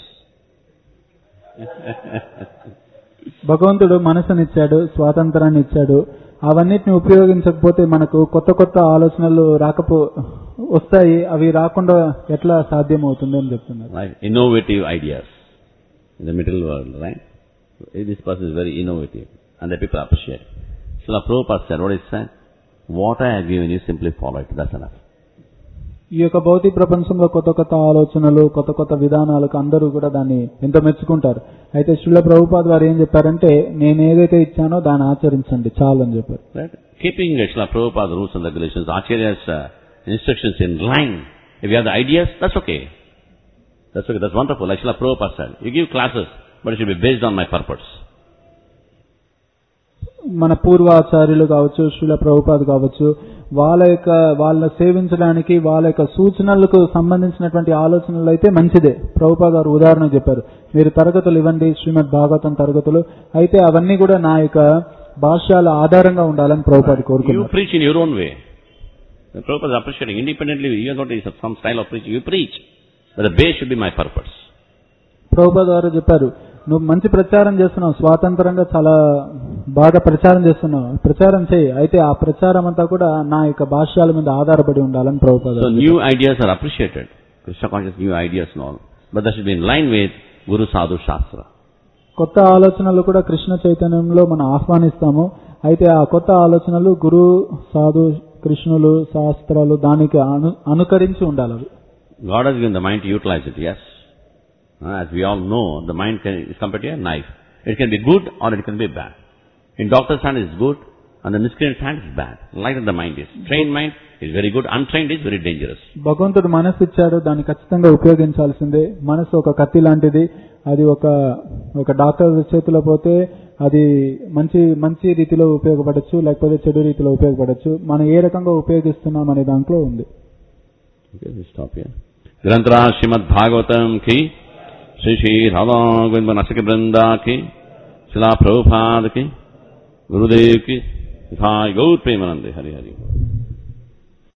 S2: భగవంతుడు మనసునిచ్చాడు స్వాతంత్రాన్ని ఇచ్చాడు అవన్నిటిని ఉపయోగించకపోతే మనకు కొత్త కొత్త ఆలోచనలు రాకపో వస్తాయి అవి రాకుండా ఎట్లా సాధ్యమవుతుంది అని చెప్తున్నారు
S1: Right? Innovative ideas in the material world, right? This person is very innovative. And the people appreciate. Srila Prabhupada said, what is said? What I have given you, simply follow it. That's enough.
S2: ఈ యొక్క భౌతిక ప్రపంచంలో కొత్త కొత్త ఆలోచనలు కొత్త కొత్త విధానాలకు అందరూ కూడా దాన్ని ఎంతో మెచ్చుకుంటారు అయితే శిల ప్రభుపాద్ వారు ఏం చెప్పారంటే నేను ఏదైతే ఇచ్చానో దాన్ని ఆచరించండి చాలు అని చెప్పారు
S1: Right? Keeping uh, Srila Prabhupada's rules and regulations, Acharya's uh, instructions in line. If you have the ideas, that's okay. That's okay. That's wonderful. Like Srila Prabhupada said, you give classes, but it should be based on my purpose.
S2: మన పూర్వాచార్యులు కావచ్చు శిల ప్రభుపాద్ కావచ్చు వాళ్ళ యొక్క వాళ్ళ సేవించడానికి వాళ్ళ యొక్క సూచనలకు సంబంధించినటువంటి ఆలోచనలు అయితే మంచిదే ప్రభుపాద్ గారు ఉదాహరణ చెప్పారు మీరు తరగతులు ఇవ్వండి శ్రీమద్ భాగవతం తరగతులు అయితే అవన్నీ కూడా నా యొక్క భాష్యాల ఆధారంగా ఉండాలని ప్రభుపాద్
S1: You
S2: కోరుకున్నారు
S1: preach in your own way. The Prabhupada is appreciating. Independently, you have got to- some style of preaching. You preach. But the base should be my purpose.
S2: Prabhupad గారు చెప్పారు నువ్వు మంచి ప్రచారం చేస్తున్నావు స్వాతంత్రంగా చాలా బాగా ప్రచారం చేస్తున్నావు ప్రచారం చేయి అయితే ఆ ప్రచారం అంతా కూడా నా యొక్క భాష్యాల మీద ఆధారపడి ఉండాలని ప్రభుపాద్
S1: So
S2: గారు
S1: new ideas are appreciated. Krishna conscious new ideas and all. But that should be in line with Guru Sadhu Shastra.
S2: కొత్త ఆలోచనలు కూడా కృష్ణ చైతన్యంలో మనం ఆహ్వానిస్తాము అయితే ఆ కొత్త ఆలోచనలు గురు సాధు కృష్ణులు శాస్త్రాలు దానికి అను అనుకరించి ఉండాలి అవి
S1: God has given the mind to utilize it, yes. Uh, As we all know, the mind can, is compared to a knife. It can be good or it can be bad. In doctor's hand it's good, and the miscreant's hand is bad. Like that the mind is. Trained mind is very good, untrained is very dangerous.
S2: భగవంతుడు మనసు ఇచ్చాడు దాన్ని ఖచ్చితంగా ఉపయోగించాల్సిందే మనసు ఒక కత్తి లాంటిది అది ఒక ఒక డాక్టర్ చేతిలో పోతే అది మంచి మంచి రీతిలో ఉపయోగపడచ్చు లేకపోతే చెడు రీతిలో ఉపయోగపడచ్చు మనం ఏ రకంగా ఉపయోగిస్తున్నాం అనే దాంట్లో ఉంది
S1: Okay, we stop here. ग्रंथरा Shrimad Bhagavatam की श्री श्री राधा गोविंद नशक वृंदा की शिला प्रभुपाद की गुरुदेव की तथा गौर प्रेमानंद हरि हरि